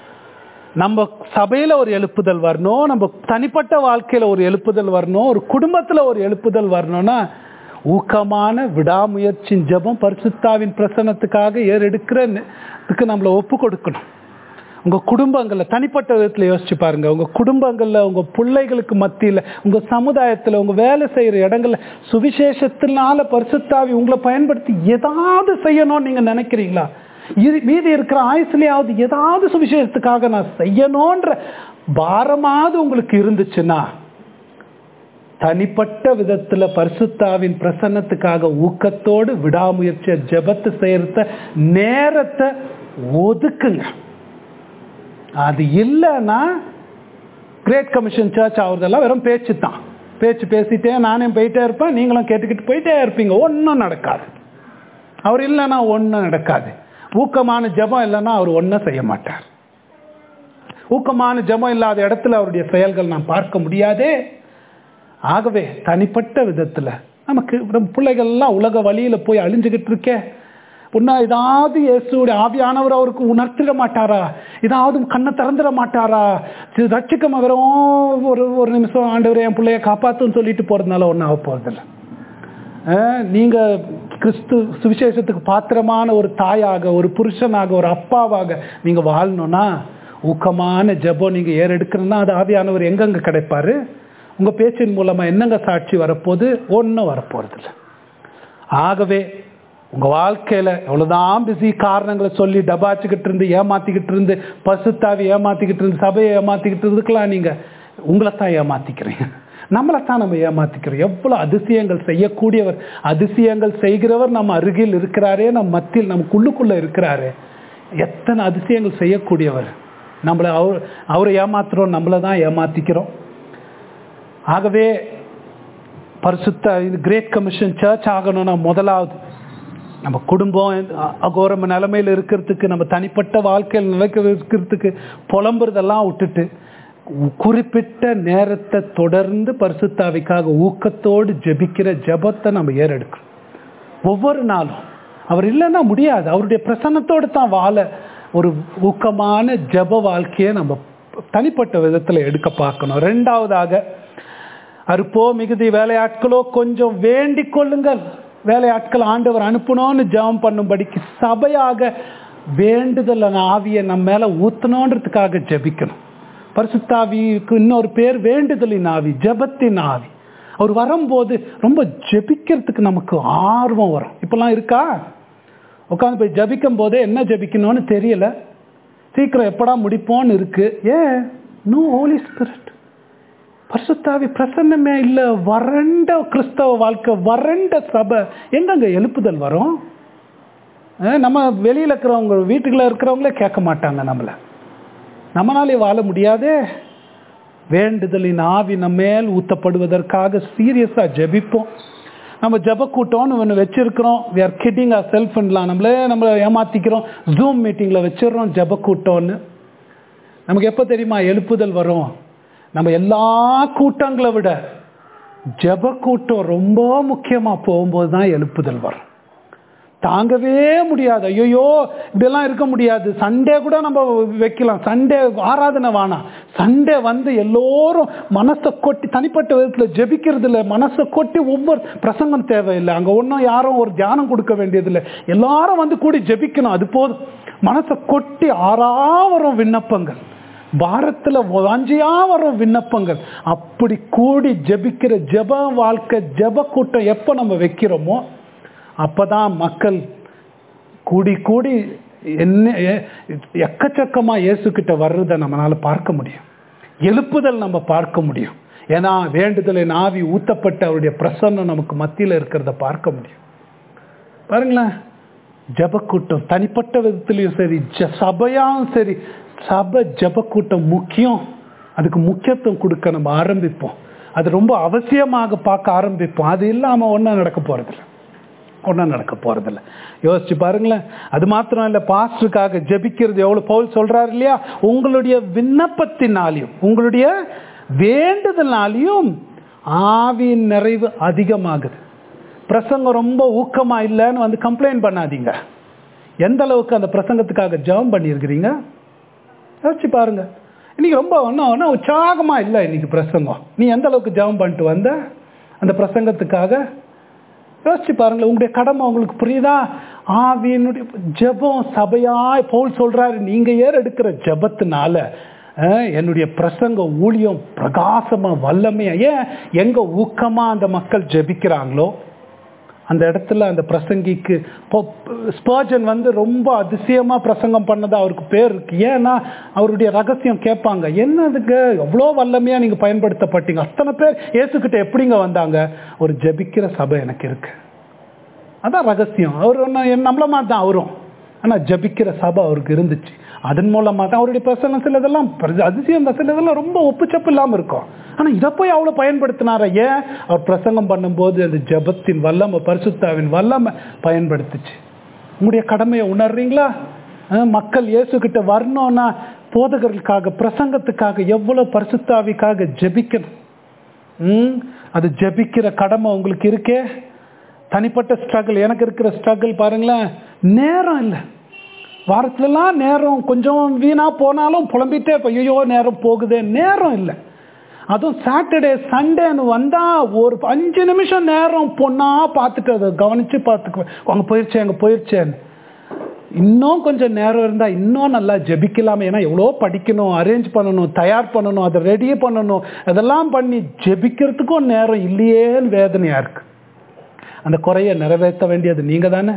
நம்ம சபையில் ஒரு எழுப்புதல் வரணும் நம்ம தனிப்பட்ட வாழ்க்கையில் ஒரு எழுப்புதல் வரணும் ஒரு குடும்பத்தில் ஒரு எழுப்புதல் வரணும்னா ஊக்கமான விடாமுயற்சியின் ஜபம் பரிசுத்தாவின் பிரசனத்துக்காக ஏறெடுக்கிறதுக்கு நம்மளை ஒப்பு கொடுக்கணும் உங்கள் குடும்பங்களில் தனிப்பட்ட விதத்தில் யோசிச்சு பாருங்க உங்கள் குடும்பங்களில் உங்கள் பிள்ளைகளுக்கு மத்தியில் உங்கள் சமுதாயத்தில் உங்கள் வேலை செய்கிற இடங்கள்ல சுவிசேஷத்தினால பரிசுத்தாவி உங்களை பயன்படுத்தி ஏதாவது செய்யணும்னு நீங்கள் நினைக்கிறீங்களா இது மீதி இருக்கிற ஆயுசுலையாவது ஏதாவது சுவிசேஷத்துக்காக நான் செய்யணுன்ற பாரமாவது உங்களுக்கு இருந்துச்சுன்னா தனிப்பட்ட விதத்துல பரிசுத்தாவின் பிரசன்னத்துக்காக ஊக்கத்தோடு விடாமுயற்சிய ஜெபத்து செய்யறத நேரத்தை ஒதுக்குங்க அது இல்லைன்னா கிரேட் கமிஷன் சர்ச் ஆகுறதெல்லாம் வெறும் பேச்சு தான் பேச்சு பேசிட்டே நானே போயிட்டே இருப்பேன் நீங்களும் கேட்டுக்கிட்டு போயிட்டே இருப்பீங்க ஒன்றும் நடக்காது அவர் இல்லைன்னா ஒன்றும் நடக்காது ஊக்கமான ஜபம் இல்லைன்னா அவர் ஒன்றும் செய்ய மாட்டார் ஊக்கமான ஜபம் இல்லாத இடத்துல அவருடைய செயல்கள் நாம் பார்க்க முடியாதே ஆகவே தனிப்பட்ட விதத்தில் நமக்கு நம்ம பிள்ளைகள்லாம் உலக வழியில் போய் அழிஞ்சுக்கிட்டு இருக்கே உன்ன ஏதாவது இயேசுடைய ஆவியானவர் அவருக்கு உணர்த்திட மாட்டாரா ஏதாவது கண்ணை திறந்துட மாட்டாரா ரட்சிக்கம் வெறும் ஒரு ஒரு நிமிஷம் ஆண்டவர் என் பிள்ளைய காப்பாத்துன்னு சொல்லிட்டு போறதுனால ஒன்றும் ஆக போறதில்லை நீங்கள் கிறிஸ்து சுவிசேஷத்துக்கு பாத்திரமான ஒரு தாயாக ஒரு புருஷனாக ஒரு அப்பாவாக நீங்கள் வாழணும்னா ஊக்கமான ஜபம் நீங்கள் ஏறெடுக்கணும்னா அது ஆவியானவர் எங்கெங்க கிடைப்பாரு உங்கள் பேச்சின் மூலமாக என்னங்க சாட்சி வரப்போகுது ஒன்றும் வரப்போகிறதில்ல ஆகவே உங்கள் வாழ்க்கையில் எவ்வளோதான் பிஸி காரணங்களை சொல்லி டபாச்சுக்கிட்டு இருந்து ஏமாற்றிக்கிட்டு இருந்து பசுத்தாவி ஏமாற்றிக்கிட்டு இருந்து சபையை ஏமாற்றிக்கிட்டு இருந்துக்கலாம் நீங்கள் உங்களை தான் ஏமாற்றிக்கிறீங்க நம்மளை தான் நம்ம ஏமாத்திக்கிறோம் எவ்வளோ அதிசயங்கள் செய்யக்கூடியவர் அதிசயங்கள் செய்கிறவர் நம்ம அருகில் இருக்கிறாரே நம்ம மத்தியில் நமக்குள்ளுக்குள்ள இருக்கிறாரே எத்தனை அதிசயங்கள் செய்யக்கூடியவர் நம்மளை அவர் அவரை ஏமாத்துறோம் நம்மளை தான் ஏமாத்திக்கிறோம் ஆகவே பரிசுத்த இது கிரேட் கமிஷன் சர்ச் ஆகணும்னா முதலாவது நம்ம குடும்பம் அகோரம நிலைமையில் இருக்கிறதுக்கு நம்ம தனிப்பட்ட வாழ்க்கையில் நிலைக்க இருக்கிறதுக்கு புலம்புறதெல்லாம் விட்டுட்டு குறிப்பிட்ட நேரத்தை தொடர்ந்து பரிசுத்தாவிக்காக ஊக்கத்தோடு ஜெபிக்கிற ஜபத்தை நம்ம ஏறெடுக்கணும் ஒவ்வொரு நாளும் அவர் இல்லைன்னா முடியாது அவருடைய பிரசன்னத்தோடு தான் வாழ ஒரு ஊக்கமான ஜப வாழ்க்கையை நம்ம தனிப்பட்ட விதத்தில் எடுக்க பார்க்கணும் ரெண்டாவதாக அறுப்போ மிகுதி வேலையாட்களோ கொஞ்சம் வேண்டிக் கொள்ளுங்கள் வேலையாட்கள் ஆண்டவர் அனுப்பணும்னு ஜெபம் பண்ணும்படிக்கு சபையாக வேண்டுதல் ஆவியை நம்ம மேல ஊத்தணுன்றதுக்காக ஜெபிக்கணும் பரிசுத்தாவிக்கு இன்னொரு பேர் வேண்டுதலின் ஆவி ஜெபத்தின் ஆவி அவர் வரும்போது ரொம்ப ஜெபிக்கிறதுக்கு நமக்கு ஆர்வம் வரும் இப்பெல்லாம் இருக்கா உட்காந்து போய் ஜபிக்கும் போதே என்ன ஜபிக்கணும்னு தெரியல சீக்கிரம் எப்படா முடிப்போன்னு இருக்கு ஏன் நோ ஹோலி ஸ்பிரிட் பரிசுத்தாவி பிரசன்னமே இல்லை வறண்ட கிறிஸ்தவ வாழ்க்கை வறண்ட சபை எங்கங்க எழுப்புதல் வரும் அஹ் நம்ம வெளியில் இருக்கிறவங்க வீட்டுக்குள்ள இருக்கிறவங்களே கேட்க மாட்டாங்க நம்மளை நம்மளாலே வாழ முடியாதே வேண்டுதலின் ஆவி நம்ம மேல் ஊத்தப்படுவதற்காக சீரியஸாக ஜெபிப்போம் நம்ம ஜப கூட்டம்னு ஒன்று வச்சிருக்கிறோம் வி ஆர் கிட்டிங் ஆர் செல்ஃப்லாம் நம்மளே நம்மளை ஏமாத்திக்கிறோம் ஜூம் மீட்டிங்கில் வச்சிடுறோம் ஜப கூட்டம்னு நமக்கு எப்போ தெரியுமா எழுப்புதல் வரும் நம்ம எல்லா கூட்டங்களை விட ஜப கூட்டம் ரொம்ப முக்கியமாக போகும்போது தான் எழுப்புதல் வரும் தாங்கவே முடியாது ஐயோ இப்படியெல்லாம் இருக்க முடியாது சண்டே கூட நம்ம வைக்கலாம் சண்டே ஆராதனை வேணாம் சண்டே வந்து எல்லோரும் மனசை கொட்டி தனிப்பட்ட விதத்தில் ஜெபிக்கிறது இல்லை மனசை கொட்டி ஒவ்வொரு பிரசங்கம் தேவையில்லை அங்கே ஒன்றும் யாரும் ஒரு தியானம் கொடுக்க வேண்டியதில்லை எல்லாரும் வந்து கூடி ஜெபிக்கணும் அது போதும் மனசை கொட்டி ஆறா வரும் விண்ணப்பங்கள் பாரத்தில் வாஞ்சியா வரும் விண்ணப்பங்கள் அப்படி கூடி ஜெபிக்கிற ஜெப வாழ்க்கை ஜெப கூட்டம் எப்போ நம்ம வைக்கிறோமோ அப்பதான் மக்கள் கூடி கூடி என்ன எக்கச்சக்கமா இயேசு கிட்ட வர்றதை நம்மளால பார்க்க முடியும் எழுப்புதல் நம்ம பார்க்க முடியும் ஏன்னா வேண்டுதலின் ஆவி ஊத்தப்பட்ட அவருடைய பிரசன்னம் நமக்கு மத்தியில் இருக்கிறத பார்க்க முடியும் பாருங்களேன் ஜபக்கூட்டம் தனிப்பட்ட விதத்திலையும் சரி ஜ சபையாவும் சரி சபை ஜபக்கூட்டம் முக்கியம் அதுக்கு முக்கியத்துவம் கொடுக்க நம்ம ஆரம்பிப்போம் அது ரொம்ப அவசியமாக பார்க்க ஆரம்பிப்போம் அது இல்லாமல் ஒன்றும் நடக்க போகிறதில்ல ஒன்றும் நடக்க போகிறதில்ல யோசிச்சு பாருங்களேன் அது மாத்திரம் இல்லை பாஸ்டருக்காக ஜெபிக்கிறது எவ்வளோ பவுல் சொல்கிறார் இல்லையா உங்களுடைய விண்ணப்பத்தினாலையும் உங்களுடைய வேண்டுதல்னாலையும் ஆவியின் நிறைவு அதிகமாகுது பிரசங்கம் ரொம்ப ஊக்கமாக இல்லைன்னு வந்து கம்ப்ளைண்ட் பண்ணாதீங்க எந்த அளவுக்கு அந்த பிரசங்கத்துக்காக ஜெபம் பண்ணியிருக்கிறீங்க யோசிச்சு பாருங்க இன்னைக்கு ரொம்ப ஒன்றும் ஒன்றும் உற்சாகமாக இல்லை இன்னைக்கு பிரசங்கம் நீ எந்த அளவுக்கு ஜெபம் பண்ணிட்டு வந்த அந்த பிரசங்கத்துக்காக யோசிச்சு பாருங்களேன் உங்களுடைய கடமை உங்களுக்கு புரியுதா ஆவியினுடைய ஜெபம் சபையாய் பவுல் சொல்றாரு நீங்க ஏற எடுக்கிற ஜெபத்தினால அஹ், என்னுடைய பிரசங்க ஊழியம் பிரகாசமா வல்லமையா ஏன் எங்க ஊக்கமா அந்த மக்கள் ஜெபிக்கிறாங்களோ அந்த இடத்துல அந்த பிரசங்கிக்கு ஸ்பர்ஜன் வந்து ரொம்ப அதிசயமா பிரசங்கம் பண்ணதா அவருக்கு பேர் இருக்கு ஏன்னா அவருடைய ரகசியம் கேட்பாங்க என்னதுக்கு எவ்வளோ வல்லமையா நீங்க பயன்படுத்தப்பட்டீங்க அத்தனை பேர் இயேசுக்கிட்ட எப்படிங்க வந்தாங்க ஒரு ஜெபிக்கிற சபை எனக்கு இருக்கு அதான் ரகசியம் அவர் ஒன்றும் நம்மள மாதிரி தான் அவரும் ஆனால் ஜபிக்கிற சபை அவருக்கு இருந்துச்சு அதன் மூலமாக தான் அவருடைய பிரசனம் சிலதெல்லாம் பெரிய அதிசயம் தான் சிலதெல்லாம் ரொம்ப ஒப்புச்சப்பு இல்லாமல் இருக்கும் ஆனால் இதை போய் அவ்வளோ பயன்படுத்தினார ஏன் அவர் பிரசங்கம் பண்ணும்போது அந்த ஜபத்தின் வல்லமை பரிசுத்தாவின் வல்லமை பயன்படுத்துச்சு உங்களுடைய கடமையை உணர்றீங்களா அஹ் மக்கள் இயேசுகிட்ட வரணும்னா போதகர்களுக்காக பிரசங்கத்துக்காக எவ்வளோ பரிசுத்தாவிக்காக ஜெபிக்கணும் ம் அது ஜெபிக்கிற கடமை உங்களுக்கு இருக்கே தனிப்பட்ட ஸ்ட்ரகிள் எனக்கு இருக்கிற ஸ்ட்ரகிள் பாருங்களேன் நேரம் இல்லை வாரத்துலலாம் நேரம் கொஞ்சம் வீணா போனாலும் புலம்பிட்டே இப்போ ஐயோ நேரம் போகுதே நேரம் இல்லை அதுவும் சாட்டர்டே சண்டேன்னு வந்தா ஒரு அஞ்சு நிமிஷம் நேரம் பொண்ணா பார்த்துட்டு அதை கவனிச்சு பார்த்துக்குவேன் அங்கே போயிருச்சே அங்கே போயிருச்சேன்னு இன்னும் கொஞ்சம் நேரம் இருந்தால் இன்னும் நல்லா ஜெபிக்கலாமே ஏன்னா எவ்வளோ படிக்கணும் அரேஞ்ச் பண்ணணும் தயார் பண்ணணும் அதை ரெடி பண்ணணும் அதெல்லாம் பண்ணி ஜெபிக்கிறதுக்கும் நேரம் இல்லையேன்னு வேதனையாக இருக்கு அந்த குறையை நிறைவேற்ற வேண்டியது நீங்கள் தானே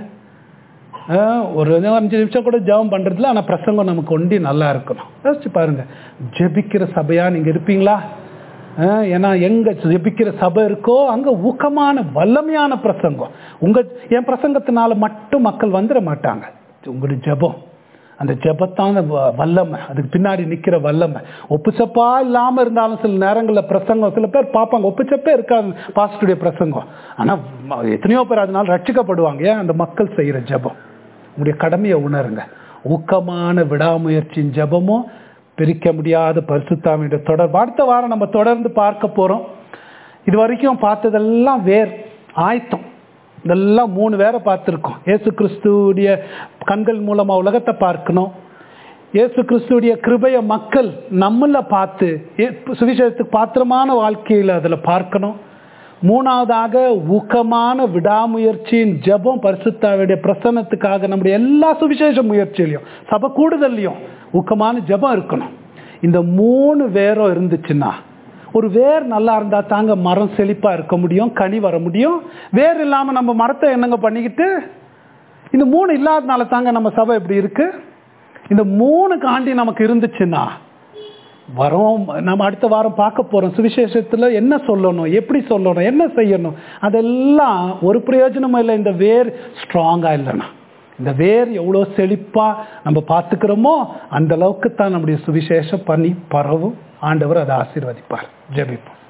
ஒரு அஞ்சு நிமிஷம் கூட ஜெபம் பண்ணுறதுல ஆனால் பிரசங்கம் நமக்கு ஒண்டி நல்லா இருக்கணும் யோசிச்சு பாருங்க ஜெபிக்கிற சபையாக நீங்கள் இருப்பீங்களா அஹ் ஏன்னா எங்க ஜெபிக்கிற சபை இருக்கோ அங்க ஊக்கமான வல்லமையான பிரசங்கம் உங்க என் பிரசங்கத்தினால மட்டும் மக்கள் வந்துட மாட்டாங்க உங்களுடைய ஜெபம் அந்த ஜெபத்தான வ- வல்லமை அதுக்கு பின்னாடி நிக்கிற வல்லமை ஒப்புச்சப்பா இல்லாம இருந்தாலும் சில நேரங்களில் பிரசங்கம் சில பேர் பார்ப்பாங்க ஒப்புச்சப்பே இருக்காது பாஸ்டருடைய பிரசங்கம் ஆனா ம- எத்தனையோ பேர் அதனால ரட்சிக்கப்படுவாங்க ஏன் அந்த மக்கள் செய்யற ஜெபம் உங்களுடைய கடமையை உணருங்க ஊக்கமான விடாமுயற்சியின் ஜெபமும் பிரிக்க முடியாத பரிசுத்தாமியோட தொடர் அடுத்த வாரம் நம்ம தொடர்ந்து பார்க்க போறோம் இது வரைக்கும் பார்த்ததெல்லாம் வேர் ஆயத்தம் இதெல்லாம் மூணு பேரை பார்த்துருக்கோம் இயேசு கிறிஸ்துவுடைய கண்கள் மூலமாக உலகத்தை பார்க்கணும் இயேசு கிறிஸ்துடைய கிருபைய மக்கள் நம்மள பார்த்து ஏ- சுவிசேஷத்துக்கு பாத்திரமான வாழ்க்கையில் அதில் பார்க்கணும் மூணாவதாக ஊக்கமான விடாமுயற்சியின் ஜெபம் பரிசுத்தாவுடைய பிரசன்னத்துக்காக நம்முடைய எல்லா சுவிசேஷ முயற்சியிலையும் சபை கூடுதல்லையும் ஊக்கமான ஜெபம் இருக்கணும் இந்த மூணு வேரம் இருந்துச்சுன்னா ஒரு வேர் நல்லா இருந்தா தாங்க மரம் செழிப்பா இருக்க முடியும் கனி வர முடியும் வேர் இல்லாம நம்ம மரத்தை என்னங்க பண்ணிக்கிட்டு இந்த மூணு இல்லாதனால தாங்க நம்ம சபை இப்படி இருக்கு இந்த மூணு காண்டி நமக்கு இருந்துச்சுன்னா வரோம் நம்ம அடுத்த வாரம் பார்க்க போறோம் சுவிசேஷத்துல என்ன சொல்லணும் எப்படி சொல்லணும் என்ன செய்யணும் அதெல்லாம் ஒரு பிரயோஜனமும் இல்லை இந்த வேர் ஸ்ட்ராங்கா இல்லைன்னா இந்த வேர் எவ்வளோ செழிப்பா நம்ம பார்த்துக்கிறோமோ அந்த அளவுக்கு தான் நம்முடைய சுவிசேஷம் பண்ணி பரவும் ஆண்டவர் அதை ஆசீர்வதிப்பார் ஜெபிப்போம்